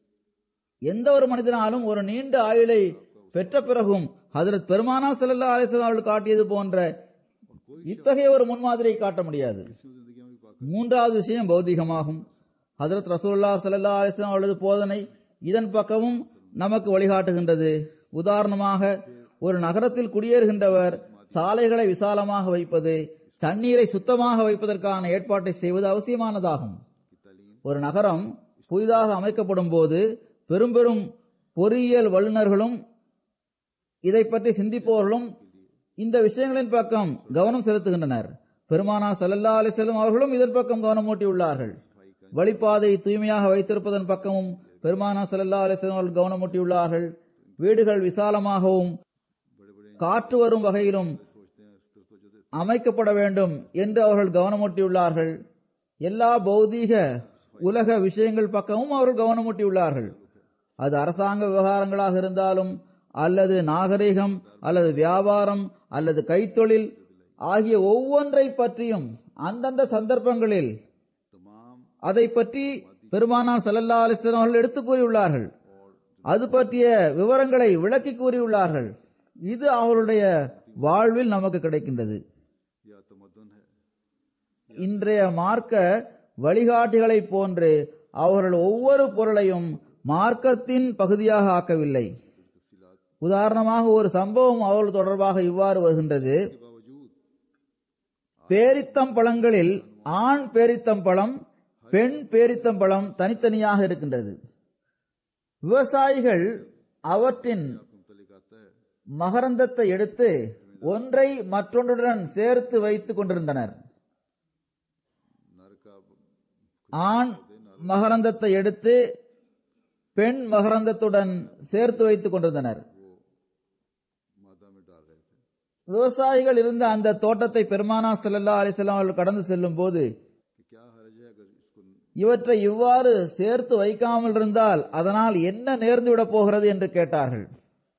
எந்த ஒரு மனிதனாலும் ஒரு நீண்ட ஆயுளை பெற்ற பிறகும் ஹதரத் பெருமானா ஸல்லல்லாஹு அலைஹி வஸல்லம் அவர்கள் காட்டியது போன்ற இத்தகைய ஒரு முன்மாதிரியை காட்ட முடியாது दूसरी जिंदगी में भी पाक மூன்றாவது விஷயம் பௌதிகமாகும் ஹதரத் ரசூலுல்லாஹ் ஸல்லல்லாஹு அலைஹி வஸல்லம் அவர்களது போதனை இதன் பக்கமும் நமக்கு வழிகாட்டுகின்றது உதாரணமாக ஒரு நகரத்தில் குடியேறுகின்றவர் சாலைகளை விசாலமாக வைப்பது தண்ணீரை சுத்தமாக வைப்பதற்கான ஏற்பாட்டை செய்வது அவசியமானதாகும் की तालीम ஒரு நகரம் புதிதாக அமைக்கப்படும் போது பெரும் பெரும் பொறியியல் வல்லுநர்களும் இதை பற்றி சிந்திப்பவர்களும் இந்த விஷயங்களின் பக்கம் கவனம் செலுத்துகின்றனர் பெருமானா ஸல்லல்லாஹு அலைஹி வஸல்லம் அவர்களும் இதன் பக்கம் கவனம் ஊட்டியுள்ளார்கள் வழிபாதை தூய்மையாக வைத்திருப்பதன் பக்கமும் பெருமானா ஸல்லல்லாஹு அலைஹி வஸல்லம் அவர்கள் கவனம் ஊட்டியுள்ளார்கள் வீடுகள் விசாலமாகவும் बड़े बड़े காற்று வரும் வகையிலும் सोचते हैं इस तरफ तो जो देते அமைக்கப்பட வேண்டும் என்று அவர்கள் கவனமூட்டியுள்ளார்கள் எல்லா பௌதீக உலக விஷயங்கள் பக்கமும் அவர்கள் கவனமூட்டியுள்ளார்கள் அது அரசாங்க விவகாரங்களாக இருந்தாலும் அல்லது நாகரிகம் அல்லது வியாபாரம் அல்லது கைத்தொழில் ஆகிய ஒவ்வொன்றை பற்றியும் அந்தந்த சந்தர்ப்பங்களில் तमाम அதை பற்றி பெருமானார் ஸல்லல்லாஹு அலைஹி வஸல்லம் அவர்கள் எடுத்துக் கூறியுள்ளார்கள் அது பற்றிய விவரங்களை விளக்கி கூறியுள்ளார்கள் இது அவருடைய வாழ்வில் நமக்கு கிடைக்கின்றது या तमदन है இன்றைய மார்க்க வழிகாட்டிகளைப் போன்று அவர்கள் ஒவ்வொரு பொருளையும் மார்க்கத்தின் பகுதியாக ஆக்கவில்லை உதாரணமாக ஒரு சம்பவம் அவர்கள் தொடர்பாக இவ்வாறு வருகின்றது के बावजूद பேரித்தம் பழங்களில் ஆண் பேரித்தம் பழம் பெண் பேரித்தம் பழம் தனித்தனியாக இருக்கின்றது விவசாயிகள் அவற்றின் आपको मुतलिक आता है மகரந்தத்தை எடுத்து ஒன்றை மற்றொன்றுடன் சேர்த்து வைத்துக் கொண்டிருந்தனர் नर का ஆண் மகரந்தத்தை எடுத்து பெண் மகரந்தத்துடன் சேர்த்து வைத்துக் கொண்டிருந்தனர் वो मादा में डाल रहे थे விவசாயிகள் இருந்த அந்த தோட்டத்தை பெருமானா ஸல்லல்லாஹு அலைஹி வஸல்லம் அவர்கள் கடந்து செல்லும் போது कि क्या हर्ज है अगर इसको இவற்றை இவ்வாறு சேர்த்து வைக்காமல் இருந்தால் அதனால் என்ன நேர்ந்து விடப் போகிறது என்று கேட்டார்கள்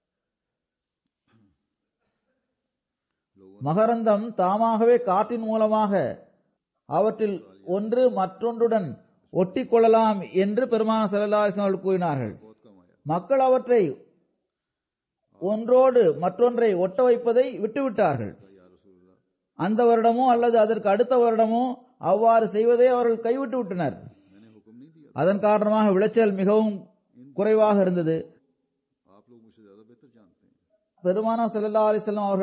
மகரந்தம் தாமாகவே காற்றின் மூலமாக அவற்றில் ஒன்று மற்றொன்றுடன் ஒட்டிக் கொள்ளலாம் என்று பெருமான செல்லாசன் கூறினார்கள் बहुत कम आया மக்கள் அவற்றை ஒன்றோடு மற்றொன்றை ஒட்ட வைப்பதை விட்டுவிட்டார்கள் या रसूलुल्लाह அந்த வருடமோ அல்லது அதற்கு அடுத்த வருடமோ அவ்வாறு செய்வதை அவர்கள் கைவிட்டு விட்டனர் मैंने हुक्म नहीं दिया அதன் காரணமாக விளைச்சல் மிகவும் குறைவாக இருந்தது आप लोग मुझसे ज्यादा बेहतर जानते हैं பெருமானா ஸல்லல்லாஹு அலைஹி வஸல்லம் அவர்கள்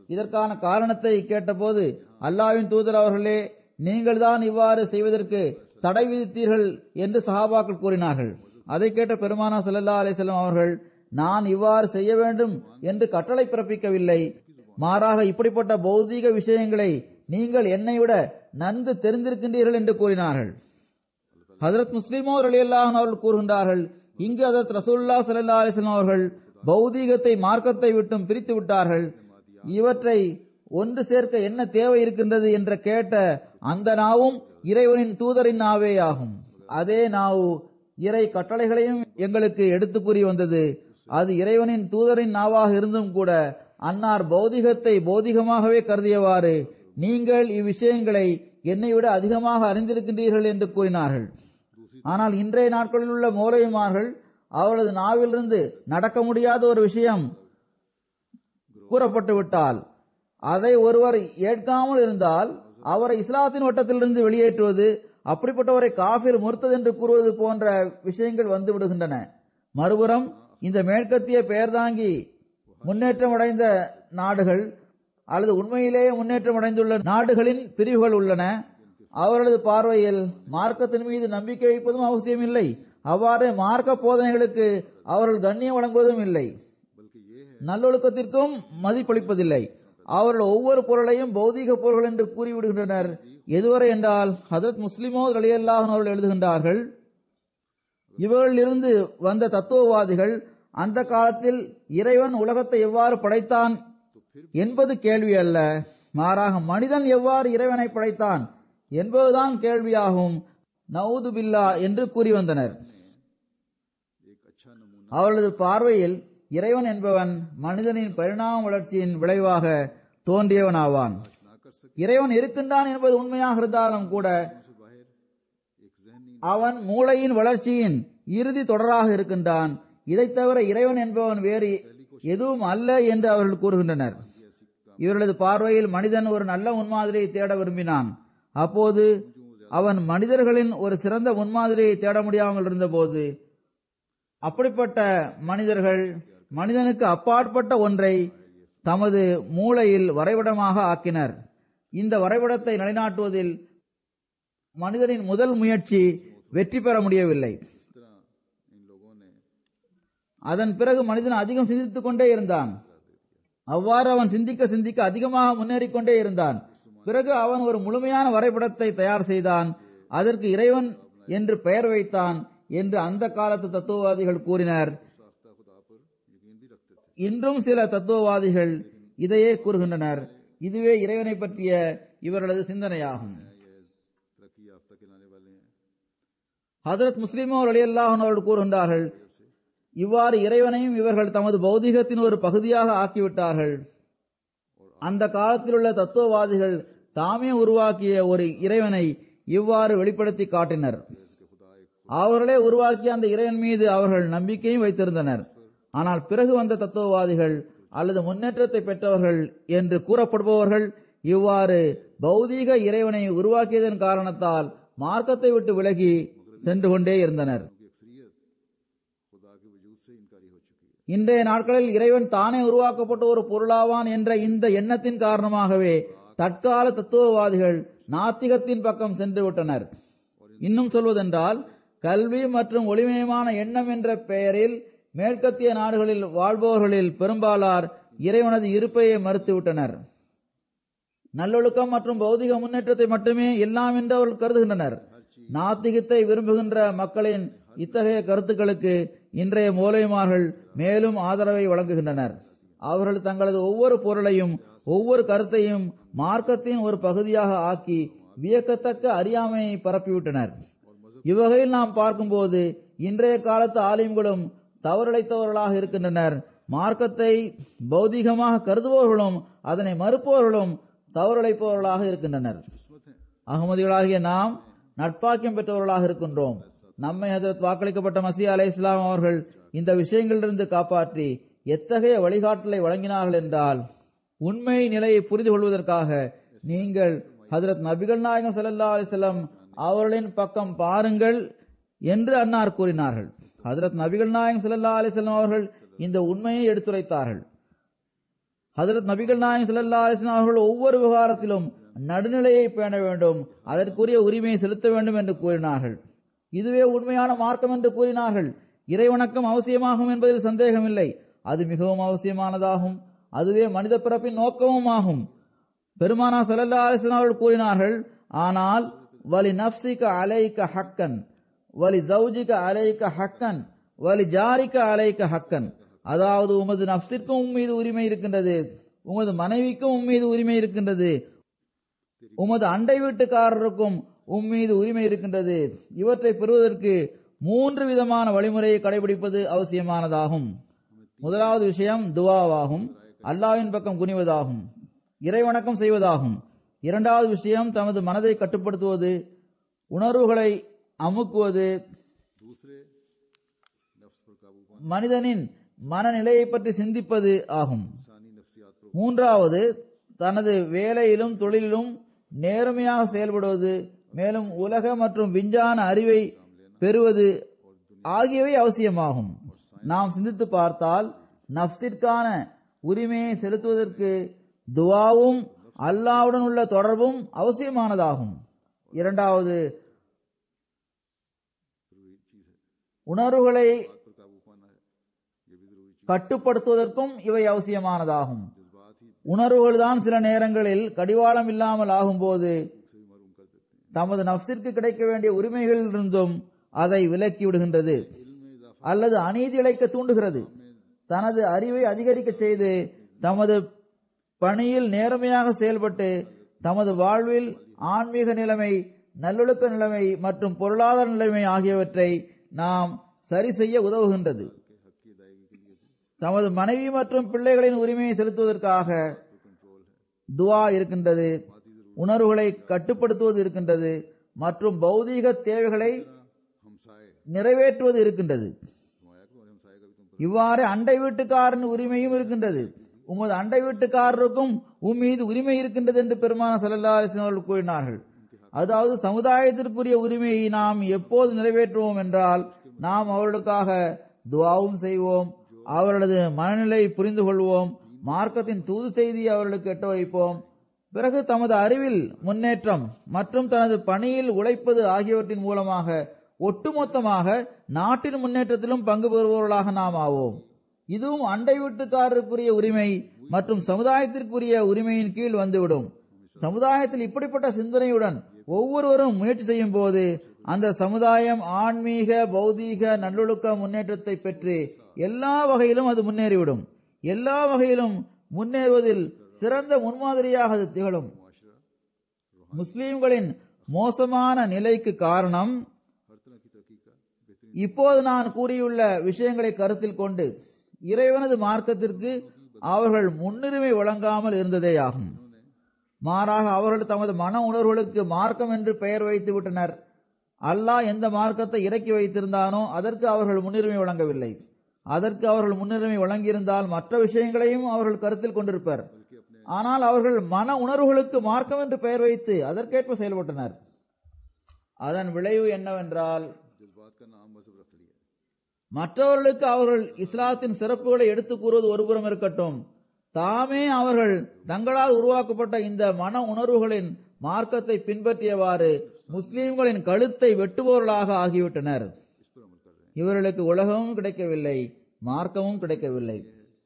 இதற்கான காரணத்தை கேட்டபோது அல்லாவின் தூதர் அவர்களே நீங்கள் தான் இவ்வாறு செய்வதற்கு தடை விதித்தீர்கள் என்று சஹாபாக்கள் கூறினார்கள் அதை கேட்ட பெருமானா ஸல்லல்லாஹு அலைஹி வஸல்லம் அவர்கள் நான் இவ்வாறு செய்ய வேண்டும் என்று கட்டளை பிறப்பிக்கவில்லை மாறாக இப்படிப்பட்ட பௌதீக விஷயங்களை நீங்கள் என்னை விட நன்கு தெரிந்திருக்கின்றீர்கள் என்று கூறினார்கள் ஹஜரத் முஸ்லிமோ ரலியல்லாஹு அவர்கள் கூறுகின்றார்கள் இங்கு ஹஜரத் ரசூலுல்லாஹ் ஸல்லல்லாஹு அலைஹி வஸல்லம் அவர்கள் பௌதீகத்தை மார்க்கத்தை விட்டும் பிரித்து விட்டார்கள் இவற்றை ஒன்று சேர்க்க என்ன தேவை இருக்கின்றது என்ற கேட்ட அந்த நாவும் இறைவனின் தூதரின் நாவே ஆகும் அதே நாவு இறை கட்டளைகளையும் எங்களுக்கு எடுத்து கூறி வந்தது அது இறைவனின் தூதரின் நாவாக இருந்தும் கூட அன்னார் பௌதிகத்தை பௌதிகமாகவே கருதியவாறு நீங்கள் இவ்விஷயங்களை என்னை விட அதிகமாக அறிந்திருக்கின்றீர்கள் என்று கூறினார்கள் ஆனால் இன்றைய நாட்களில் உள்ள மோலைமார்கள் அவரது நாவிலிருந்து நடக்க முடியாத ஒரு விஷயம் கூறப்பட்டு விட்டால் அதை ஒருவர் ஏற்காமல் இருந்தால் அவரை இஸ்லாத்தின் வட்டத்திலிருந்து வெளியேற்றுவது அப்படிப்பட்டவரை காஃபிர் முர்த்தது என்று கூறுவது போன்ற விஷயங்கள் வந்து விடுகின்றன மறுபுறம் இந்த மேற்கத்திய பெயர்தாங்கி முன்னேற்றம் அடைந்த நாடுகள் அல்லது உண்மையிலேயே முன்னேற்றம் அடைந்துள்ள நாடுகளின் பிரிவுகள் உள்ளன அவர்களது பார்வையில் மார்க்கத்தின் மீது நம்பிக்கை வைப்பதும் அவசியமில்லை அவ்வாறு மார்க்க போதனைகளுக்கு அவர்கள் கண்ணியம் வழங்குவதும் இல்லை நல்லொழுக்கத்திற்கும் மதிப்பளிப்பதில்லை அவர்கள் ஒவ்வொரு பொருளையும் பௌதீக பொருள்கள் என்று கூறிவிடுகின்றனர் எதுவரை என்றால் ஹதரத் முஸ்லிமோ ரலியல்லாஹன் அவர்கள் எழுதுகின்றார்கள் இவர்களிலிருந்து வந்த தத்துவவாதிகள் அந்த காலத்தில் இறைவன் உலகத்தை எவ்வாறு படைத்தான் என்பது கேள்வி அல்ல மாறாக மனிதன் எவ்வாறு இறைவனை படைத்தான் என்பதுதான் கேள்வியாகும் நவுது பில்லா என்று கூறி வந்தனர் அவர்களது பார்வையில் இறைவன் என்பவன் மனிதனின் பரிணாம வளர்ச்சியின் விளைவாக தோன்றியவனாவான் இறைவன் இருக்கின்றான் என்பது உண்மையாக இருந்தாலும் கூட அவன் மூளையின் வளர்ச்சியின் இறுதி தொடராக இருக்கின்றான் இதைத் தவிர இறைவன் என்பவன் வேறு எதுவும் அல்ல என்று அவர்கள் கூறுகின்றனர் இவர்களது பார்வையில் மனிதன் ஒரு நல்ல முன்மாதிரியை தேட விரும்பினான் அப்போது அவன் மனிதர்களின் ஒரு சிறந்த முன்மாதிரியை தேட முடியாமல் இருந்தபோது அப்படிப்பட்ட மனிதர்கள் மனிதனுக்கு அப்பாற்பட்ட ஒன்றை தமது மூளையில் வரைபடமாக ஆக்கினர் இந்த வரைபடத்தை நிலைநாட்டுவதில் மனிதனின் முதல் முயற்சி வெற்றி பெற முடியவில்லை அதன் பிறகு மனிதன் அதிகம் சிந்தித்துக் கொண்டே இருந்தான் அவ்வாறு அவன் சிந்திக்க சிந்திக்க அதிகமாக முன்னேறிக் கொண்டே இருந்தான் பிறகு அவன் ஒரு முழுமையான வரைபடத்தை தயார் செய்தான் அதற்கு இறைவன் என்று பெயர் வைத்தான் என்று அந்த காலத்து தத்துவவாதிகள் கூறினர் இன்றும் சில தத்துவவாதிகள் இதையே கூறுகின்றனர் இதுவே இறைவனை பற்றிய இவர்களது சிந்தனையாகும் ஹதரத் முஸ்லிமோ அலியல்லாஹன் அவர்கள் கூறுகின்றார்கள் இவ்வாறு இறைவனையும் இவர்கள் தமது பௌதிகத்தின் ஒரு பகுதியாக ஆக்கிவிட்டார்கள் அந்த காலத்தில் உள்ள தத்துவவாதிகள் தாமே உருவாக்கிய ஒரு இறைவனை இவ்வாறு வெளிப்படுத்தி காட்டினர் அவர்களே உருவாக்கிய அந்த இறைவன் மீது அவர்கள் நம்பிக்கையும் வைத்திருந்தனர் ஆனால் பிறகு வந்த தத்துவவாதிகள் அல்லது முன்னேற்றத்தை பெற்றவர்கள் என்று கூறப்படுபவர்கள் இவ்வாறு பௌதீக இறைவனை உருவாக்கியதன் காரணத்தால் மார்க்கத்தை விட்டு விலகி சென்று கொண்டே இருந்தனர் இன்றைய நாட்களில் இறைவன் தானே உருவாக்கப்பட்ட ஒரு பொருளாவான் என்ற இந்த எண்ணத்தின் காரணமாகவே தற்கால தத்துவவாதிகள் நாத்திகத்தின் பக்கம் சென்று விட்டனர் இன்னும் சொல்வதென்றால் கல்வி மற்றும் ஒளிமயமான எண்ணம் என்ற பெயரில் மேற்கத்திய நாடுகளில் வாழ்பவர்களில் பெரும்பாலார் இறைவனது இருப்பையை மறுத்துவிட்டனர் நல்லொழுக்கம் மற்றும் பௌதிக முன்னேற்றத்தை மட்டுமே எல்லாம் என்று அவர்கள் கருதுகின்றனர் நாத்திகத்தை விரும்புகின்ற மக்களின் இத்தகைய கருத்துக்களுக்கு இன்றைய மூலைமார்கள் மேலும் ஆதரவை வழங்குகின்றனர் அவர்கள் தங்களது ஒவ்வொரு பொருளையும் ஒவ்வொரு கருத்தையும் மார்க்கத்தின் ஒரு பகுதியாக ஆக்கி வியக்கத்தக்க அறியாமையை பரப்பிவிட்டனர் இவ்வகையில் நாம் பார்க்கும்போது இன்றைய காலத்து ஆலயங்களும் தவறிழைத்தவர்களாக இருக்கின்றனர் மார்க்கத்தை பௌதீகமாக கருதுபவர்களும் அதனை மறுப்பவர்களும் தவறிழைப்பவர்களாக இருக்கின்றனர் அகமதிகளாகிய நாம் நட்பாக்கியம் பெற்றவர்களாக இருக்கின்றோம் நம்மை ஹதரத் வாக்களிக்கப்பட்ட மசீா அலை இஸ்லாம் அவர்கள் இந்த விஷயங்களிலிருந்து காப்பாற்றி எத்தகைய வழிகாட்டலை வழங்கினார்கள் என்றால் உண்மை நிலையை புரிந்து கொள்வதற்காக நீங்கள் ஹதரத் நபிகள் நாயகம் ஸல்லல்லாஹு அலைஹி வஸல்லம் அவர்களின் பக்கம் பாருங்கள் என்று அன்னார் கூறினார்கள் ஹதரத் நபிகள் நாயகம் ஸல்லல்லாஹு அலைஹி வஸல்லம் அவர்கள் இந்த உண்மையை எடுத்துரைத்தார்கள் ஹதரத் நபிகள் நாயகம் ஸல்லல்லாஹு அலைஹி வஸல்லம் அவர்கள் ஒவ்வொரு விவகாரத்திலும் நடுநிலையை பேண வேண்டும் அதற்குரிய உரிமையை செலுத்த வேண்டும் என்று கூறினார்கள் இதுவே உண்மையான மார்க்கம் என்று கூறினார்கள் இறைவணக்கம் அவசியமாகும் என்பதில் சந்தேகமில்லை அது மிகவும் அவசியமானதாகும் அதுவே மனித பிறப்பின் நோக்கமும் ஆகும் பெருமானா ஸல்லல்லாஹு அலைஹி வஸல்லம் அவர்கள் கூறினார்கள் ஆனால் வலி நஃப்ஸிக அலைக ஹக்கன் வலி ஜௌஜிக அலைக ஹக்கன் வலி ஜாரிக அலைக ஹக்கன் அதாவது உமது நப்சிற்கும் உம் மீது உரிமை இருக்கின்றது உமது மனைவிக்கும் உம் மீது உரிமை இருக்கின்றது உமது அண்டை வீட்டுக்காரருக்கும் உம் மீது உரிமை இருக்கின்றது இவற்றை பெறுவதற்கு மூன்று விதமான வழிமுறையை கடைபிடிப்பது அவசியமானதாகும் முதலாவது விஷயம் துவாவாகும் அல்லாவின் பக்கம் குனிவதாகும் இறைவணக்கம் செய்வதாகும் இரண்டாவது விஷயம் தமது மனதை கட்டுப்படுத்துவது உணர்வுகளை அமுக்குவது दूसरे नफ्स पर काबू पाना மனிதனின் மனநிலையை பற்றி சிந்திப்பது ஆகும் इंसानी नफ्सियात पर மூன்றாவது தனது வேலையிலும் தொழிலிலும் நேர்மையாக செயல்படுவது மேலும் உலக மற்றும் விஞ்ஞான அறிவை பெறுவது ஆகியவை அவசியமாகும் நாம் சிந்தித்து பார்த்தால் நப்சிற்கான உரிமையை செலுத்துவதற்கு துவாவும் அல்லாவுடன் உள்ள தொடர்பும் அவசியமானதாகும் இரண்டாவது जरूरी चीज है உணர்வுகளை बात पर काबू पाना है ये भी जरूरी चीज கட்டுப்படுத்துவதற்கும் இவை அவசியமானதாகும் जज्बात ही உணர்வுகள் தான் சில நேரங்களில் கடிவாளம் இல்லாமல் ஆகும்போது से भी मरूम कर देते हैं தமது நப்சிற்கு கிடைக்க வேண்டிய உரிமைகளிலிருந்தும் அதை விலக்கி விடுகின்றது इल्म में इजाफा அல்லது அநீதி இழைக்க தூண்டுகிறது தனது அறிவை அதிகரிக்க செய்து தமது பணியில் நேர்மையாக செயல்பட்டு தமது வாழ்வில் ஆன்மீக நிலைமை நல்லொழுக்க நிலைமை மற்றும் பொருளாதார நிலைமை ஆகியவற்றை நாம் சரி செய்ய உதவுகின்றது के हक की अदायगी के लिए भी தமது மனைவி மற்றும் பிள்ளைகளின் உரிமையை செலுத்துவதற்காக कंट्रोल है துவா இருக்கின்றது உணர்வுகளை கட்டுப்படுத்துவது இருக்கின்றது மற்றும் பௌதீக தேவைகளை हमसाए நிறைவேற்றுவது இருக்கின்றது फरमाया कि तुम्हारे हमसाए का भी तुम पर இவ்வாறு அண்டை வீட்டுக்காரன் உரிமையும் இருக்கின்றது உமது அண்டை வீட்டுக்காரருக்கும் உம் மீது உரிமை இருக்கின்றது என்று பெருமான சல்லா அவர்கள் கூறினார்கள் அதாவது சமுதாயத்திற்குரிய உரிமையை நாம் எப்போது நிறைவேற்றுவோம் என்றால் நாம் அவர்களுக்காக துவாவும் செய்வோம் அவர்களது மனநிலை புரிந்து கொள்வோம் மார்க்கத்தின் தூது செய்தியை அவர்களுக்கு எட்ட வைப்போம் பிறகு தமது அறிவில் முன்னேற்றம் மற்றும் தனது பணியில் உழைப்பது ஆகியவற்றின் மூலமாக ஒட்டுமொத்தமாக நாட்டின் முன்னேற்றத்திலும் பங்கு பெறுபவர்களாக நாம் ஆவோம் இதுவும் அண்டை வீட்டுக்காரருக்குரிய உரிமை மற்றும் சமுதாயத்திற்குரிய உரிமையின் கீழ் வந்துவிடும் சமுதாயத்தில் இப்படிப்பட்ட சிந்தனையுடன் ஒவ்வொருவரும் முயற்சி செய்யும் போது அந்த சமுதாயம் ஆன்மீக பௌதீக நல்லொழுக்க முன்னேற்றத்தை பெற்று எல்லா வகையிலும் அது முன்னேறிவிடும் எல்லா வகையிலும் முன்னேறுவதில் சிறந்த முன்மாதிரியாக அது திகழும் முஸ்லிம்களின் மோசமான நிலைக்கு காரணம் हर तरह की तरक्की का बेहतरीन இப்போது நான் கூறியுள்ள விஷயங்களை கருத்தில் கொண்டு இறைவனது மார்க்கத்திற்கு அவர்கள் முன்னுரிமை வழங்காமல் இருந்ததேயாகும் மாறாக அவர்கள் தமது மன உணர்வுகளுக்கு மார்க்கம் என்று பெயர் வைத்து விட்டனர் அல்லாஹ் எந்த மார்க்கத்தை இறக்கி வைத்திருந்தானோ அதற்கு அவர்கள் முன்னுரிமை வழங்கவில்லை அதற்கு அவர்கள் முன்னுரிமை வழங்கியிருந்தால் மற்ற விஷயங்களையும் அவர்கள் கருத்தில் கொண்டிருப்பர் ஆனால் அவர்கள் மன உணர்வுகளுக்கு மார்க்கம் என்று பெயர் வைத்து அதற்கேற்ப செயல்பட்டனர் அதன் விளைவு என்னவென்றால் जज्बात का नाम मजहब रख लिया மற்றவர்களுக்கு அவர்கள் இஸ்லாத்தின் சிறப்புகளை எடுத்துக் கூறுவது ஒருபுறம் இருக்கட்டும் தாமே அவர்கள் தங்களால் உருவாக்கப்பட்ட இந்த மன உணர்வுகளின் மார்க்கத்தை பின்பற்றியவாறு முஸ்லிம்களின் கழுத்தை வெட்டுபவர்களாக ஆகிவிட்டனர் इस पर अमल कर रहे हैं இவர்களுக்கு உலகமும் கிடைக்கவில்லை மார்க்கமும் கிடைக்கவில்லை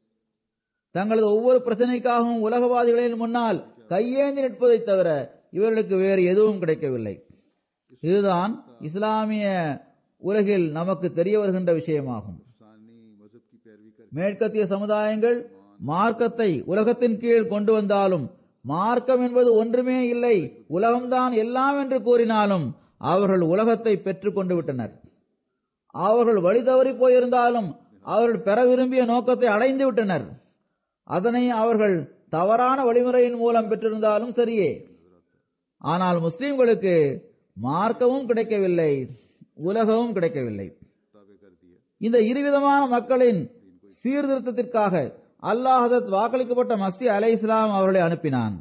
தங்களது ஒவ்வொரு பிரச்சனைக்காகவும் உலகவாதிகளின் முன்னால் கையேந்தி நிற்பதைத் தவிர இவர்களுக்கு வேறு எதுவும் கிடைக்கவில்லை இதுதான் இஸ்லாமிய உலகில் நமக்கு தெரிய வருகின்ற விஷயமாகும் सानी मजहब की पैरवी कर மேற்கத்திய சமுதாயங்கள் மார்க்கத்தை உலகத்தின் கீழ் கொண்டு வந்தாலும் மார்க்கம் என்பது ஒன்றுமே இல்லை உலகம்தான் எல்லாம் என்று கூறினாலும் அவர்கள் உலகத்தை பெற்றுக் கொண்டு விட்டனர் அவர்கள் வழி தவறி போயிருந்தாலும் அவர்கள் பெற விரும்பிய நோக்கத்தை அடைந்து விட்டனர் அதனை அவர்கள் தவறான வழிமுறையின் மூலம் பெற்றிருந்தாலும் சரியே ஆனால் முஸ்லிம்களுக்கு மார்க்கமும் கிடைக்கவில்லை உலகமும் கிடைக்கவில்லை ताबे कर दिया இந்த இருவிதமான மக்களின் சீர்திருத்தத்திற்காக அல்லாஹ் ஹதரத் வாக்களிக்கப்பட்ட மசி அலை இஸ்லாம் அவர்களை அனுப்பினான்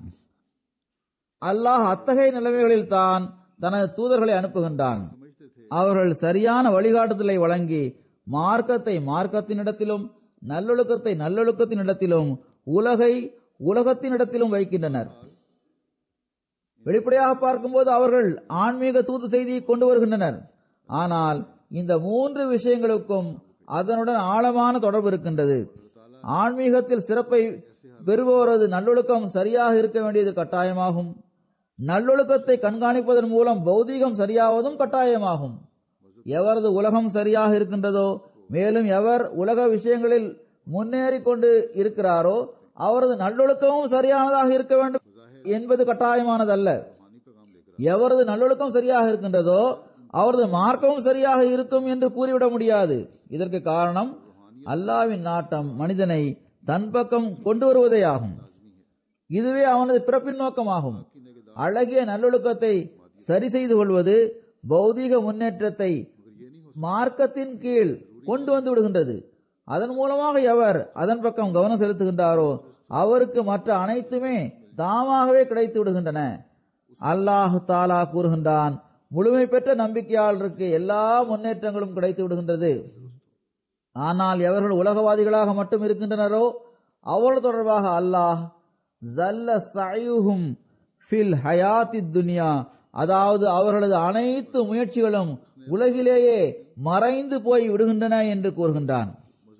அல்லாஹ் அத்தகைய நிலைமைகளில் தான் தனது தூதர்களை அனுப்புகின்றான் समझते थे அவர்கள் சரியான வழிகாட்டுதலை வழங்கி மார்க்கத்தை மார்க்கத்தினிடத்திலும் நல்லொழுக்கத்தை நல்லொழுக்கத்தினிடத்திலும் உலகை உலகத்தின் இடத்திலும் வைக்கின்றனர் வெளிப்படையாக பார்க்கும்போது அவர்கள் ஆன்மீக தூது செய்தியை கொண்டு வருகின்றனர் ஆனால் இந்த மூன்று விஷயங்களுக்கும் அதனுடன் ஆழமான தொடர்பு இருக்கின்றது ஆன்மீகத்தில் சிறப்பை பெறுபவரது நல்லொழுக்கம் சரியாக இருக்க வேண்டியது கட்டாயமாகும் நல்லொழுக்கத்தை கண்காணிப்பதன் மூலம் பௌதீகம் சரியாவதும் கட்டாயமாகும் எவரது உலகம் சரியாக இருக்கின்றதோ மேலும் எவர் உலக விஷயங்களில் முன்னேறி கொண்டு இருக்கிறாரோ அவரது நல்லொழுக்கமும் சரியானதாக இருக்க வேண்டும் என்பது கட்டாயமானதல்ல எவரது நல்லொழுக்கம் சரியாக இருக்கின்றதோ அவரது மார்க்கமும் சரியாக இருக்கும் என்று கூறிவிட முடியாது இதற்கு காரணம் அல்லாவின் நாட்டம் மனிதனை தன் பக்கம் கொண்டு வருவதே ஆகும் இதுவே அவனது பிறப்பின் நோக்கமாகும் அழகிய நல்லொழுக்கத்தை சரி செய்து கொள்வது பௌதீக முன்னேற்றத்தை மார்க்கத்தின் கீழ் கொண்டு வந்து விடுகின்றது அதன் மூலமாக எவர் அதன் பக்கம் கவனம் செலுத்துகின்றாரோ அவருக்கு மற்ற அனைத்துமே தாமாகவே கிடைத்து விடுகின்றன அல்லாஹு தாலா கூறுகின்றான் முழுமை பெற்ற நம்பிக்கையாளருக்கு எல்லா முன்னேற்றங்களும் கிடைத்து விடுகின்றது ஆனால் எவர்கள் உலகவாதிகளாக மட்டும் இருக்கின்றனரோ அவர்கள் தொடர்பாக அல்லாஹ் ஜல்ல சயுஹும் ஃபில் ஹயாத்தி துன்யா அதாவது அவர்களது அனைத்து முயற்சிகளும் உலகிலேயே மறைந்து போய் விடுகின்றன என்று கூறுகின்றான்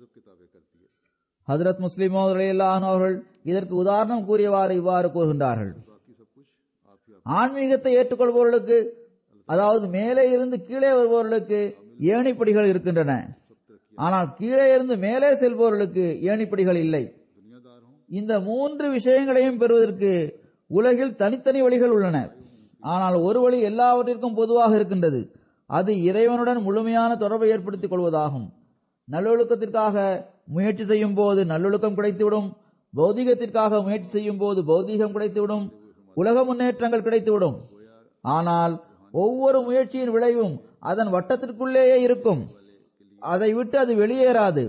ஹதரத் முஸ்லிம் அவர்கள் இதற்கு உதாரணம் கூறியவாறு இவ்வாறு கூறுகின்றார்கள் ஆன்மீகத்தை ஏற்றுக்கொள்பவர்களுக்கு அதாவது மேலே இருந்து கீழே வருபவர்களுக்கு ஏணிப்படிகள் இருக்கின்றன ஆனால் கீழே இருந்து மேலே செல்பவர்களுக்கு ஏணிப்படிகள் இல்லை இந்த மூன்று விஷயங்களையும் பெறுவதற்கு உலகில் தனித்தனி வழிகள் உள்ளன ஆனால் ஒரு வழி எல்லாவற்றிற்கும் பொதுவாக இருக்கின்றது அது இறைவனுடன் முழுமையான தொடர்பை ஏற்படுத்திக் கொள்வதாகும் நல்லொழுக்கத்திற்காக முயற்சி செய்யும் போது நல்லொழுக்கம் கிடைத்துவிடும் பௌதிகத்திற்காக முயற்சி செய்யும் போது பௌதீகம் கிடைத்துவிடும் உலக முன்னேற்றங்கள் கிடைத்துவிடும் ஆனால் ஒவ்வொரு முயற்சியின் விளைவும் அதன் வட்டத்திற்குள்ளேயே இருக்கும் அதை விட்டு அது வெளியேறாது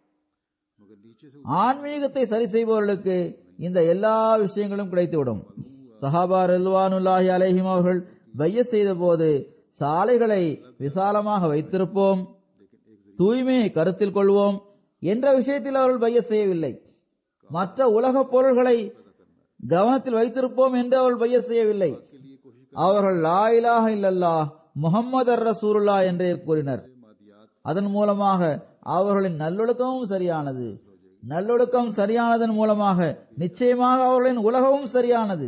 ஆன்மீகத்தை சரி செய்பவர்களுக்கு இந்த எல்லா விஷயங்களும் கிடைத்துவிடும் சஹாபா ரில்வானுல்லாஹி அலைஹிம் அவர்கள் பைய செய்த போது சாலைகளை விசாலமாக வைத்திருப்போம் தூய்மையை கருத்தில் கொள்வோம் என்ற விஷயத்தில் அவர்கள் பைய செய்யவில்லை மற்ற உலக பொருள்களை கவனத்தில் வைத்திருப்போம் என்று அவர்கள் பைய செய்யவில்லை அவர்கள் லா இலாஹ இல்லல்லாஹ் முகம்மது ரசூலுல்லா என்றே கூறினர் அதன் மூலமாக அவர்களின் நல்லொழுக்கமும் சரியானது நல்லொழுக்கம் சரியானதன் மூலமாக நிச்சயமாக அவர்களின் உலகமும் சரியானது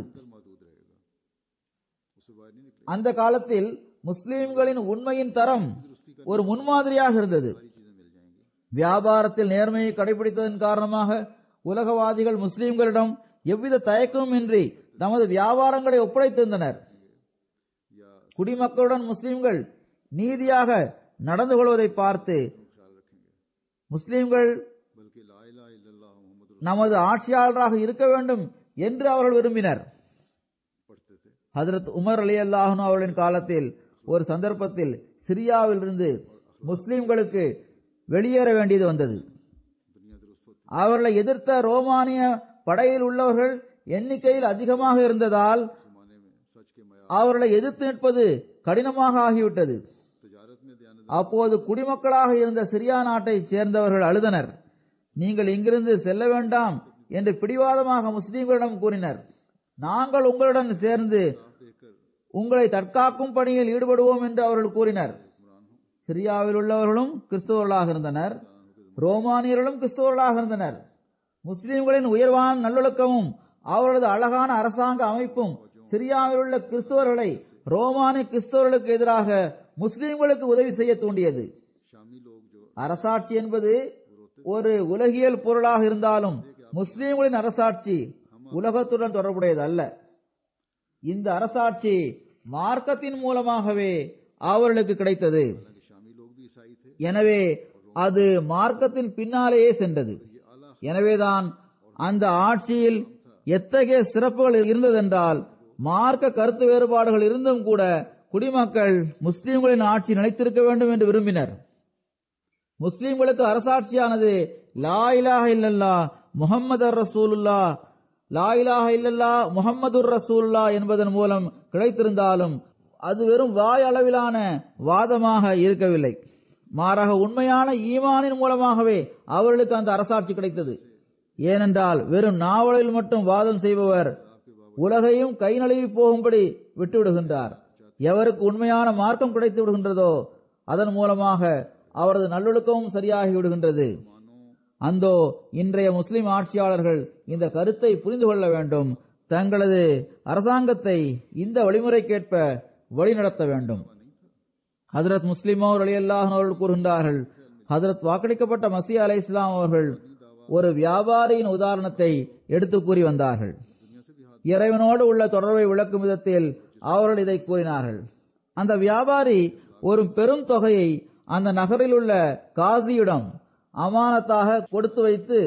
அந்த காலத்தில் முஸ்லிம்களின் உண்மையின் தரம் ஒரு முன்மாதிரியாக இருந்தது வியாபாரத்தில் நேர்மையை கடைபிடித்ததன் காரணமாக உலகவாதிகள் முஸ்லிம்களிடம் எவ்வித தயக்கமும் இன்றி தமது வியாபாரங்களை ஒப்படைத்திருந்தனர் குடிமக்களுடன் முஸ்லிம்கள் நீதியாக நடந்து கொள்வதை பார்த்து முஸ்லிம்கள் நமது ஆட்சியாளராக இருக்க வேண்டும் என்று அவர்கள் விரும்பினர் ஹதரத் உமர் அலி அல்லாஹன் அவர்களின் காலத்தில் ஒரு சந்தர்ப்பத்தில் சிரியாவில் இருந்து முஸ்லிம்களுக்கு வெளியேற வேண்டியது வந்தது அவர்களை எதிர்த்த ரோமானிய படையில் உள்ளவர்கள் எண்ணிக்கையில் அதிகமாக இருந்ததால் அவர்களை எதிர்த்து நிற்பது கடினமாக ஆகிவிட்டது அப்போது குடிமக்களாக இருந்த சிரியா நாட்டை சேர்ந்தவர்கள் அழுதனர் நீங்கள் இங்கிருந்து செல்ல வேண்டாம் என்று பிடிவாதமாக முஸ்லிம்களிடம் கூறினர் நாங்கள் உங்களுடன் சேர்ந்து உங்களை தற்காக்கும் பணியில் ஈடுபடுவோம் என்று அவர்கள் கூறினர் சிரியாவில் உள்ளவர்களும் கிறிஸ்தவர்களாக இருந்தனர் ரோமானியர்களும் கிறிஸ்தவர்களாக இருந்தனர் முஸ்லிம்களின் உயர்வான நல்லொழுக்கமும் அவர்களது அழகான அரசாங்க அமைப்பும் சிரியாவில் உள்ள கிறிஸ்தவர்களை ரோமானிய கிறிஸ்தவர்களுக்கு எதிராக முஸ்லிம்களுக்கு உதவி செய்ய தூண்டியது அரசாட்சி என்பது ஒரு உலகியல் பொருளாக இருந்தாலும் முஸ்லிம்களின் அரசாட்சி உலகத்துடன் தொடர்புடையது அல்ல இந்த அரசாட்சி மார்க்கத்தின் மூலமாகவே அவர்களுக்கு கிடைத்தது எனவே அது மார்க்கத்தின் பின்னாலேயே சென்றது எனவேதான் அந்த ஆட்சியில் எத்தகைய சிறப்புகள் இருந்ததென்றால் மார்க்க கருத்து வேறுபாடுகள் இருந்தும் கூட குடிமக்கள் முஸ்லிம்களின் ஆட்சி நிலைத்திருக்க வேண்டும் என்று விரும்பினர் முஸ்லிம்களுக்கு அரசாட்சியானது லா இலாஹ இல்லல்லா முகம்மது ரசூலுல்லா லா இலாஹ இல்லல்லா முகம்மதுர் ரசூலுல்லா என்பதன் மூலம் கிடைத்திருந்தாலும் அது வெறும் வாய் அளவிலான வாதமாக இருக்கவில்லை மாறாக உண்மையான ஈமானின் மூலமாகவே அவர்களுக்கு அந்த அரசாட்சி கிடைத்தது ஏனென்றால் வெறும் நாவலில் மட்டும் வாதம் செய்பவர் உலகையும் கை நழுவி போகும்படி விட்டுவிடுகின்றார் எவருக்கு உண்மையான மார்க்கம் கிடைத்து விடுகின்றதோ அதன் மூலமாக அவரது நல்லொழுக்கமும் சரியாகி விடுகின்றது அந்தோ இன்றைய முஸ்லிம் ஆட்சியாளர்கள் இந்த கருத்தை புரிந்து கொள்ள வேண்டும் தங்களது அரசாங்கத்தை இந்த வழிமுறைக்கேற்ப வழிநடத்த வேண்டும் ஹதரத் முஸ்லிமோ அலியல்லாஹ் அவர்கள் கூறுகின்றார்கள் ஹதரத் வாக்களிக்கப்பட்ட மசி அலை இஸ்லாம் அவர்கள் ஒரு வியாபாரியின் உதாரணத்தை எடுத்து கூறி வந்தார்கள் இறைவனோடு உள்ள தொடர்பை விளக்கும் விதத்தில் அவர்கள் இதை கூறினார்கள் அந்த வியாபாரி ஒரு பெரும் தொகையை அந்த நகரில் உள்ள காசியிடம் அமானத்தாக கொடுத்து வைத்து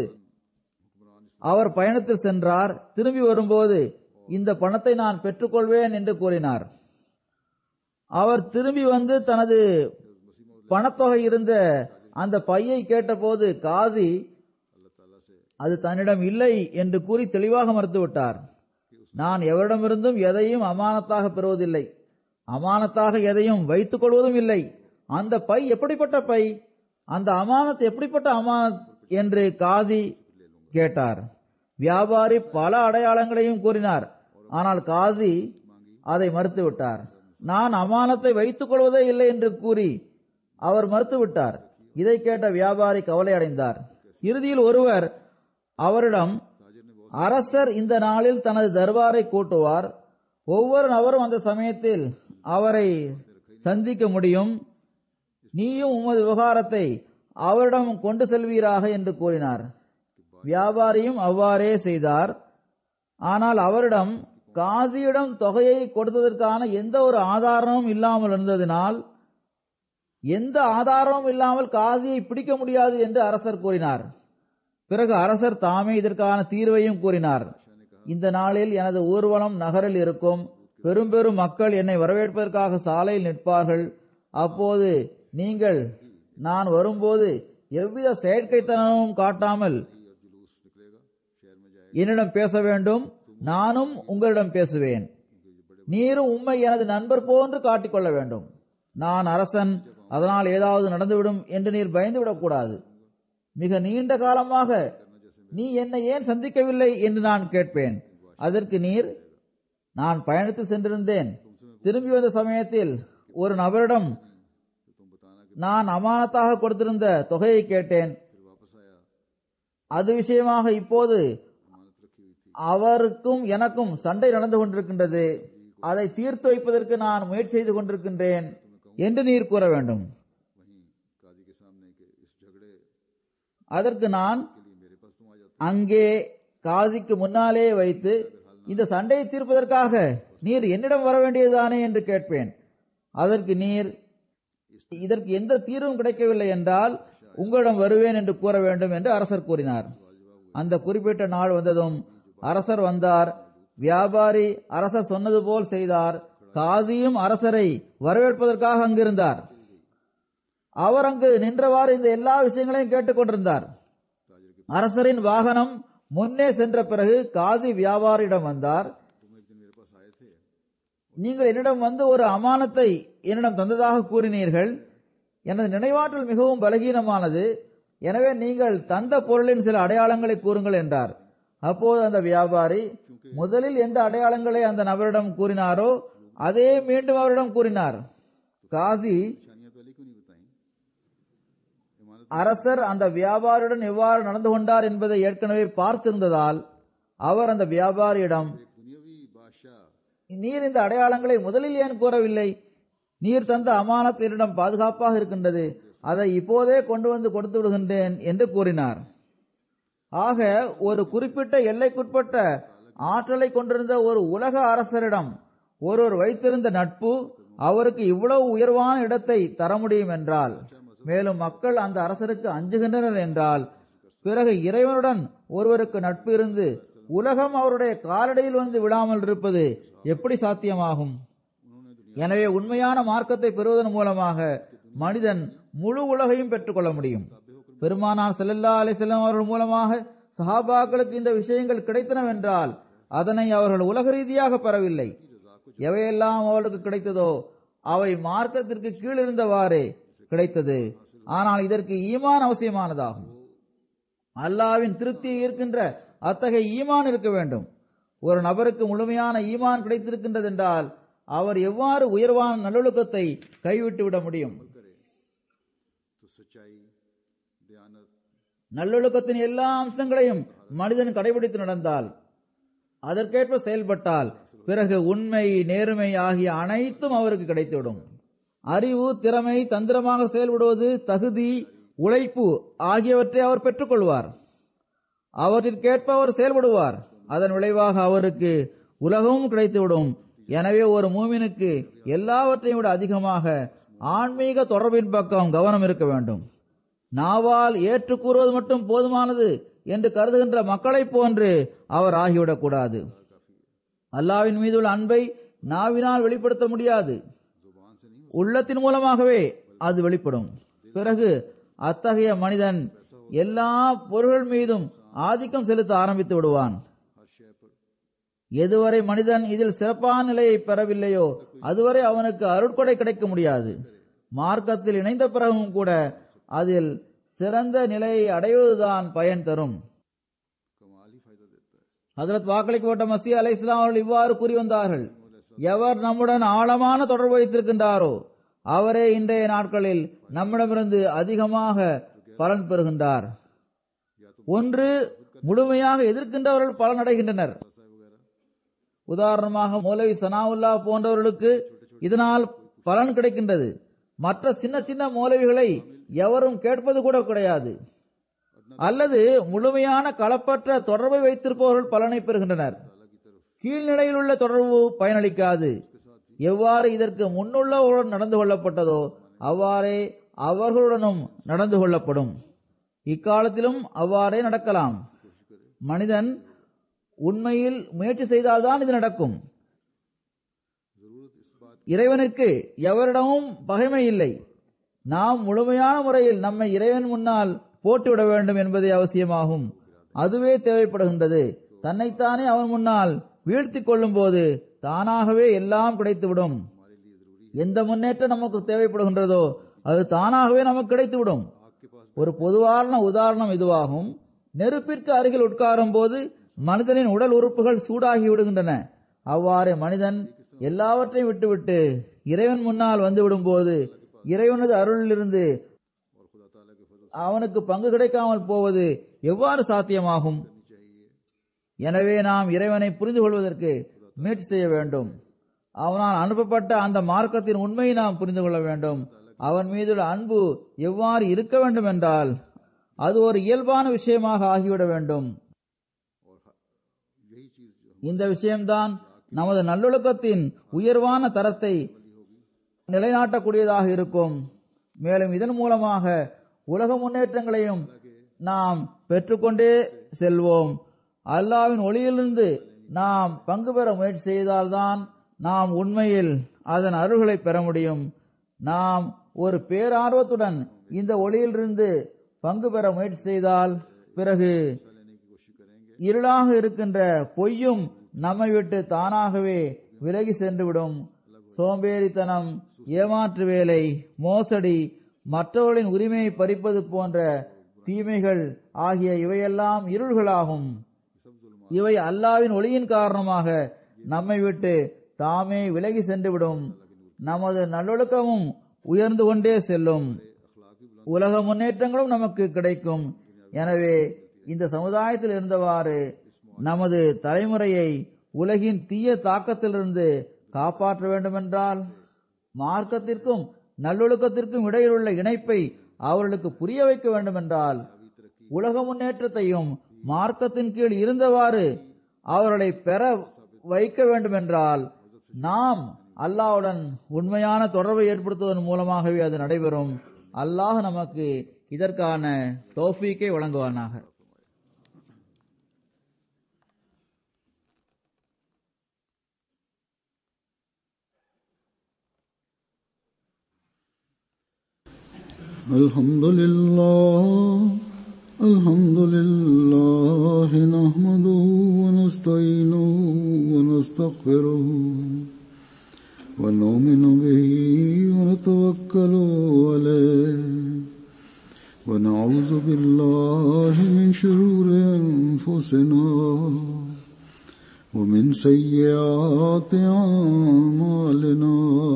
அவர் பயணத்தில் சென்றார் திரும்பி வரும்போது இந்த பணத்தை நான் பெற்றுக்கொள்வேன் என்று கூறினார் அவர் திரும்பி வந்து தனது பணத்தொகை இருந்த அந்த பையை கேட்டபோது காதி அது தன்னிடம் இல்லை என்று கூறி தெளிவாக மறுத்துவிட்டார் நான் எவரிடமிருந்தும் எதையும் அமானத்தாக பெறுவதில்லை அமானத்தாக எதையும் வைத்துக் கொள்வதும் இல்லை அந்த பை எப்படிப்பட்ட பை அந்த அமானத் எப்படிப்பட்ட அமானத் என்று காதி கேட்டார் வியாபாரி பல அடையாளங்களையும் கூறினார் ஆனால் காசி அதை மறுத்துவிட்டார் நான் அமானத்தை வைத்துக் கொள்வதே இல்லை என்று கூறி அவர் மறுத்துவிட்டார் இதை கேட்ட வியாபாரி கவலை அடைந்தார் இறுதியில் ஒருவர் அவரிடம் அரசர் இந்த நாளில் தனது தர்பாரை கூட்டுவார் ஒவ்வொரு நபரும் அந்த சமயத்தில் அவரை சந்திக்க முடியும் நீயும் உமது விவகாரத்தை அவரிடம் கொண்டு செல்வீராக என்று கூறினார் வியாபாரியும் அவ்வாறே செய்தார் ஆனால் அவரிடம் காசியிடம் தொகையை கொடுத்ததற்கான எந்த ஒரு ஆதாரமும் இல்லாமல் இருந்ததினால் எந்த ஆதாரமும் இல்லாமல் காசியை பிடிக்க முடியாது என்று அரசர் கூறினார் பிறகு அரசர் தாமே இதற்கான தீர்வையும் கூறினார் இந்த நாளில் எனது ஊர்வலம் நகரில் இருக்கும் பெரும் பெரும் மக்கள் என்னை வரவேற்பதற்காக சாலையில் நிற்பார்கள் அப்போது நீங்கள் நான் வரும்போது எவ்வித செயற்கைத்தனமும் காட்டாமல் என்னிடம் பேச வேண்டும் நானும் உங்களிடம் பேசுவேன் நீரும் உண்மை எனது நண்பர் போன்று காட்டிக்கொள்ள வேண்டும் நான் அரசன் அதனால் ஏதாவது நடந்துவிடும் என்று நீர் பயந்து விடக்கூடாது மிக நீண்ட காலமாக நீ என்னை ஏன் சந்திக்கவில்லை என்று நான் கேட்பேன் அதற்கு நீர் நான் பயணத்தில் சென்றிருந்தேன் திரும்பி வந்த சமயத்தில் ஒரு நபரிடம் நான் அமானத்தாக கொடுத்திருந்த தொகையை கேட்டேன் அது விஷயமாக இப்போது அவருக்கும் எனக்கும் சண்டை நடந்து கொண்டிருக்கின்றது அதை தீர்த்து வைப்பதற்கு நான் முயற்சி செய்து கொண்டிருக்கின்றேன் என்று நீர் கூற வேண்டும் அதற்கு நான் அங்கே காதிக்கு முன்னாலே வைத்து இந்த சண்டையை தீர்ப்பதற்காக நீர் என்னிடம் வர வேண்டியதுதானே என்று கேட்பேன் அதற்கு நீர் இதற்கு எந்த தீர்வும் கிடைக்கவில்லை என்றால் உங்களிடம் வருவேன் என்று கூற வேண்டும் என்று அரசர் கூறினார் அந்த குறிப்பிட்ட நாள் வந்ததும் அரசர் வந்தார் வியாபாரி அரசர் சொன்னது போல் செய்தார் காசியும் அரசரை வரவேற்பதற்காக அங்கிருந்தார் அவர் அங்கு நின்றவாறு இந்த எல்லா விஷயங்களையும் கேட்டுக்கொண்டிருந்தார் அரசரின் வாகனம் முன்னே சென்ற பிறகு காதி வியாபாரியிடம் வந்தார் நீங்கள் என்னிடம் வந்து ஒரு அமானத்தை என்னிடம் தந்ததாக கூறினீர்கள் எனது நினைவாற்றல் மிகவும் பலகீனமானது எனவே நீங்கள் தந்த பொருளின் சில அடையாளங்களை கூறுங்கள் என்றார் அப்போது அந்த வியாபாரி முதலில் எந்த அடையாளங்களை அந்த நபரிடம் கூறினாரோ அதே மீண்டும் அவரிடம் கூறினார் காசி அரசர் அந்த வியாபாரியுடன் எவ்வாறு நடந்து கொண்டார் என்பதை ஏற்கனவே பார்த்திருந்ததால் அவர் அந்த வியாபாரியிடம் நீர் இந்த அடையாளங்களை முதலில் ஏன் கூறவில்லை நீர் தந்த அமானத் என்னிடம் பாதுகாப்பாக இருக்கின்றது அதை இப்போதே கொண்டு வந்து கொடுத்து விடுகின்றேன் என்று கூறினார் ஆக ஒரு குறிப்பிட்ட எல்லைக்குட்பட்ட ஆற்றலை கொண்டிருந்த ஒரு உலக அரசரிடம் ஒருவர் வைத்திருந்த நட்பு அவருக்கு இவ்வளவு உயர்வான இடத்தை தர முடியும் என்றால் மேலும் மக்கள் அந்த அரசருக்கு அஞ்சுகின்றனர் என்றால் பிறகு இறைவனுடன் ஒருவருக்கு நட்பு இருந்து உலகம் அவருடைய காலடியில் வந்து விடாமல் இருப்பது எப்படி சாத்தியமாகும் எனவே உண்மையான மார்க்கத்தை பெறுவதன் மூலமாக மனிதன் முழு உலகையும் பெற்றுக்கொள்ள முடியும் பெருமானார் செல்லல்லா அலிசல்லாம் அவர்கள் மூலமாக சஹாபாக்களுக்கு இந்த விஷயங்கள் கிடைத்தனவென்றால் அதனை அவர்கள் உலக ரீதியாக பெறவில்லை எவையெல்லாம் அவர்களுக்கு கிடைத்ததோ அவை மார்க்கத்திற்கு கீழிருந்தவாறே கிடைத்தது ஆனால் இதற்கு ஈமான் அவசியமானதாகும் அல்லாவின் திருப்தி இருக்கின்ற அத்தகைய ஈமான் இருக்க வேண்டும் ஒரு நபருக்கு முழுமையான ஈமான் கிடைத்திருக்கின்றது என்றால் அவர் எவ்வாறு உயர்வான நல்லொழுக்கத்தை கைவிட்டு விட முடியும் करे तो सच्चाई दयानत நல்லொழுக்கத்தின் எல்லா அம்சங்களையும் மனிதன் கடைபிடித்து நடந்தால் அதற்கேற்ப செயல்பட்டால் பிறகு உண்மை நேர்மை ஆகிய அனைத்தும் அவருக்கு கிடைத்துவிடும் அறிவு திறமை தந்திரமாக செயல்படுவது தகுதி உழைப்பு ஆகியவற்றை அவர் பெற்றுக்கொள்வார் அவற்றிற்கேற்ப அவர் செயல்படுவார் அதன் விளைவாக அவருக்கு உலகமும் கிடைத்துவிடும் எனவே ஒரு மூமினுக்கு எல்லாவற்றையும் விட அதிகமாக ஆன்மீக தொடர்பின் பக்கம் கவனம் இருக்க வேண்டும் நாவால் ஏற்று கூறுவது மட்டும் போதுமானது என்று கருதுகின்ற மக்களைப் போன்று அவர் ஆகிவிடக்கூடாது அல்லாவின் மீதுள்ள அன்பை நாவினால் வெளிப்படுத்த முடியாது जुबान से नहीं உள்ளத்தின் மூலமாகவே அது வெளிப்படும் பிறகு அத்தகைய மனிதன் எல்லா பொருள்கள் மீதும் ஆதிக்கம் செலுத்த ஆரம்பித்து விடுவான் हर शय पर எதுவரை மனிதன் இதில் சிறப்பான நிலையை பெறவில்லையோ அதுவரை அவனுக்கு அருட்கொடை கிடைக்க முடியாது மார்க்கத்தில் இணைந்த பிறகும் கூட அதில் சிறந்த நிலையை அடைவதுதான் பயன் தரும் कमाल ही फायदा देता है ஹதரத் வாக்களிக்கப்பட்ட மசி அலை இஸ்லாம் அவர்கள் இவ்வாறு கூறி வந்தார்கள் எவர் நம்முடன் ஆழமான தொடர்பு வைத்திருக்கின்றாரோ அவரே இன்றைய நாட்களில் நம்மிடமிருந்து அதிகமாக பலன் பெறுகின்றார் ஒன்று முழுமையாக எதிர்க்கின்றவர்கள் பலன் அடைகின்றனர் உதாரணமாக மௌலவி சனாவுல்லா போன்றவர்களுக்கு இதனால் பலன் கிடைக்கின்றது மற்ற சின்ன சின்ன மௌலவிகளை எவரும் கேட்பது கூட கிடையாது அல்லது முழுமையான களப்பற்ற தொடர்பை வைத்திருப்பவர்கள் பலனை பெறுகின்றனர் கீழ்நிலையில் உள்ள தொடர்பு பயனளிக்காது எவ்வாறு இதற்கு முன்னுள்ளவர்களுடன் நடந்து கொள்ளப்பட்டதோ அவ்வாறே அவர்களுடனும் நடந்து கொள்ளப்படும் இக்காலத்திலும் அவ்வாறே நடக்கலாம் மனிதன் உண்மையில் முயற்சி செய்தால்தான் இது நடக்கும் இறைவனுக்கு எவரிடமும் பகைமை இல்லை நாம் முழுமையான முறையில் நம்மை இறைவன் முன்னால் போட்டுவிட வேண்டும் என்பதே அவசியமாகும் அதுவே தேவைப்படுகின்றது தன்னைத்தானே அவன் முன்னால் வீழ்த்திக் கொள்ளும் போது தானாகவே எல்லாம் கிடைத்துவிடும் எந்த முன்னேற்றம் நமக்கு தேவைப்படுகின்றதோ அது தானாகவே நமக்கு கிடைத்துவிடும் ஒரு பொதுவான உதாரணம் இதுவாகும் நெருப்பிற்கு அருகில் உட்காரும் போது மனிதனின் உடல் உறுப்புகள் சூடாகி விடுகின்றன அவ்வாறு மனிதன் எல்லாவற்றையும் விட்டுவிட்டு இறைவன் முன்னால் வந்துவிடும் போது இறைவனது அருளிலிருந்து அவனுக்கு பங்கு கிடைக்காமல் போவது எவ்வாறு சாத்தியமாகும் எனவே நாம் இறைவனை புரிந்து கொள்வதற்கு முயற்சி செய்ய வேண்டும் அவனால் அனுப்பப்பட்ட அந்த மார்க்கத்தின் உண்மையை நாம் புரிந்து கொள்ள வேண்டும் அவன் மீதுள்ள அன்பு எவ்வாறு இருக்க வேண்டும் என்றால் அது ஒரு இயல்பான விஷயமாக ஆகிவிட வேண்டும் यही चीज जो இந்த விஷயம்தான் நமது நல்லொழுக்கத்தின் உயர்வான தரத்தை நிலைநாட்டக்கூடியதாக இருக்கும் மேலும் இதன் மூலமாக உலக முன்னேற்றங்களையும் நாம் பெற்றுக்கொண்டே செல்வோம் அல்லாவின் ஒளியிலிருந்து நாம் பங்கு பெற முயற்சி செய்தால்தான் நாம் உண்மையில் அதன் அருள்களை பெற முடியும் நாம் ஒரு பேரார்வத்துடன் இந்த ஒளியிலிருந்து பங்கு பெற முயற்சி செய்தால் பிறகு लेने की कोशिश करेंगे இருளாக இருக்கின்ற பொய்யும் நம்மை விட்டு தானாகவே விலகி சென்றுவிடும் சோம்பேறித்தனம் ஏமாற்று வேலை மோசடி மற்றவர்களின் உரிமையை பறிப்பது போன்ற தீமைகள் ஆகிய இவையெல்லாம் இருள்களாகும் இவை அல்லாவின் ஒளியின் காரணமாக நம்மை விட்டு தாமே விலகி சென்றுவிடும் நமது நல்லொழுக்கமும் உயர்ந்து கொண்டே செல்லும் உலக முன்னேற்றங்களும் நமக்கு கிடைக்கும் எனவே இந்த சமுதாயத்தில் இருந்தவாறு நமது தலைமுறையை உலகின் தீய தாக்கத்திலிருந்து காப்பாற்ற வேண்டுமென்றால் மார்க்கத்திற்கும் நல்லொழுக்கத்திற்கும் இடையிலுள்ள இணைப்பை அவர்களுக்கு புரிய வைக்க வேண்டுமென்றால் உலக முன்னேற்றத்தையும் மார்க்கத்தின் கீழ் இருந்தவாறு அவர்களை பெற வைக்க வேண்டுமென்றால் நாம் அல்லாஹ்வுடன் உண்மையான தொடர்பை ஏற்படுத்துவதன் மூலமாகவே அது நடைபெறும் அல்லாஹ் நமக்கு இதற்கான தௌஃபீக்கை வழங்குவானாக الحمد لله الحمد لله نحمده ونستعينه ونستغفره ونؤمن به ونتوكل عليه ونعوذ بالله من شرور أنفسنا ومن سيئات أعمالنا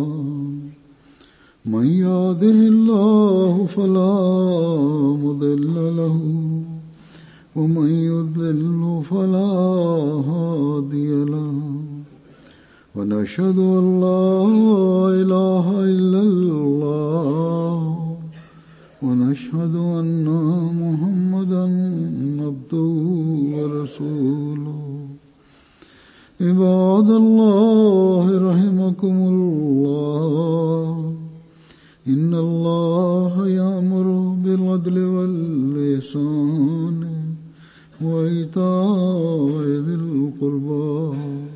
من يهده الله فلا مضل له ومن يضلل فلا هادي له ونشهد أن لا إله إلا الله ونشهد أن محمدا عبده ورسوله عباد الله رحمكم الله إن الله يأمر بالعدل واللسان وإيتاء ذي القربى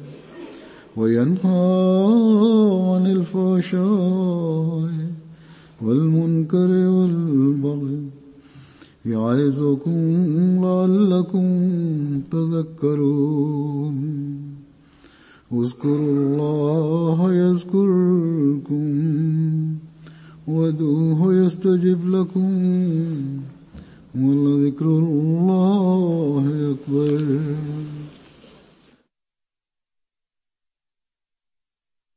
وينهى عن الفحشاء والمنكر والبغي يعظكم لعلكم تذكرون اذكروا الله يذكركم وادعوه يستجب لكم ولذكر الله أكبر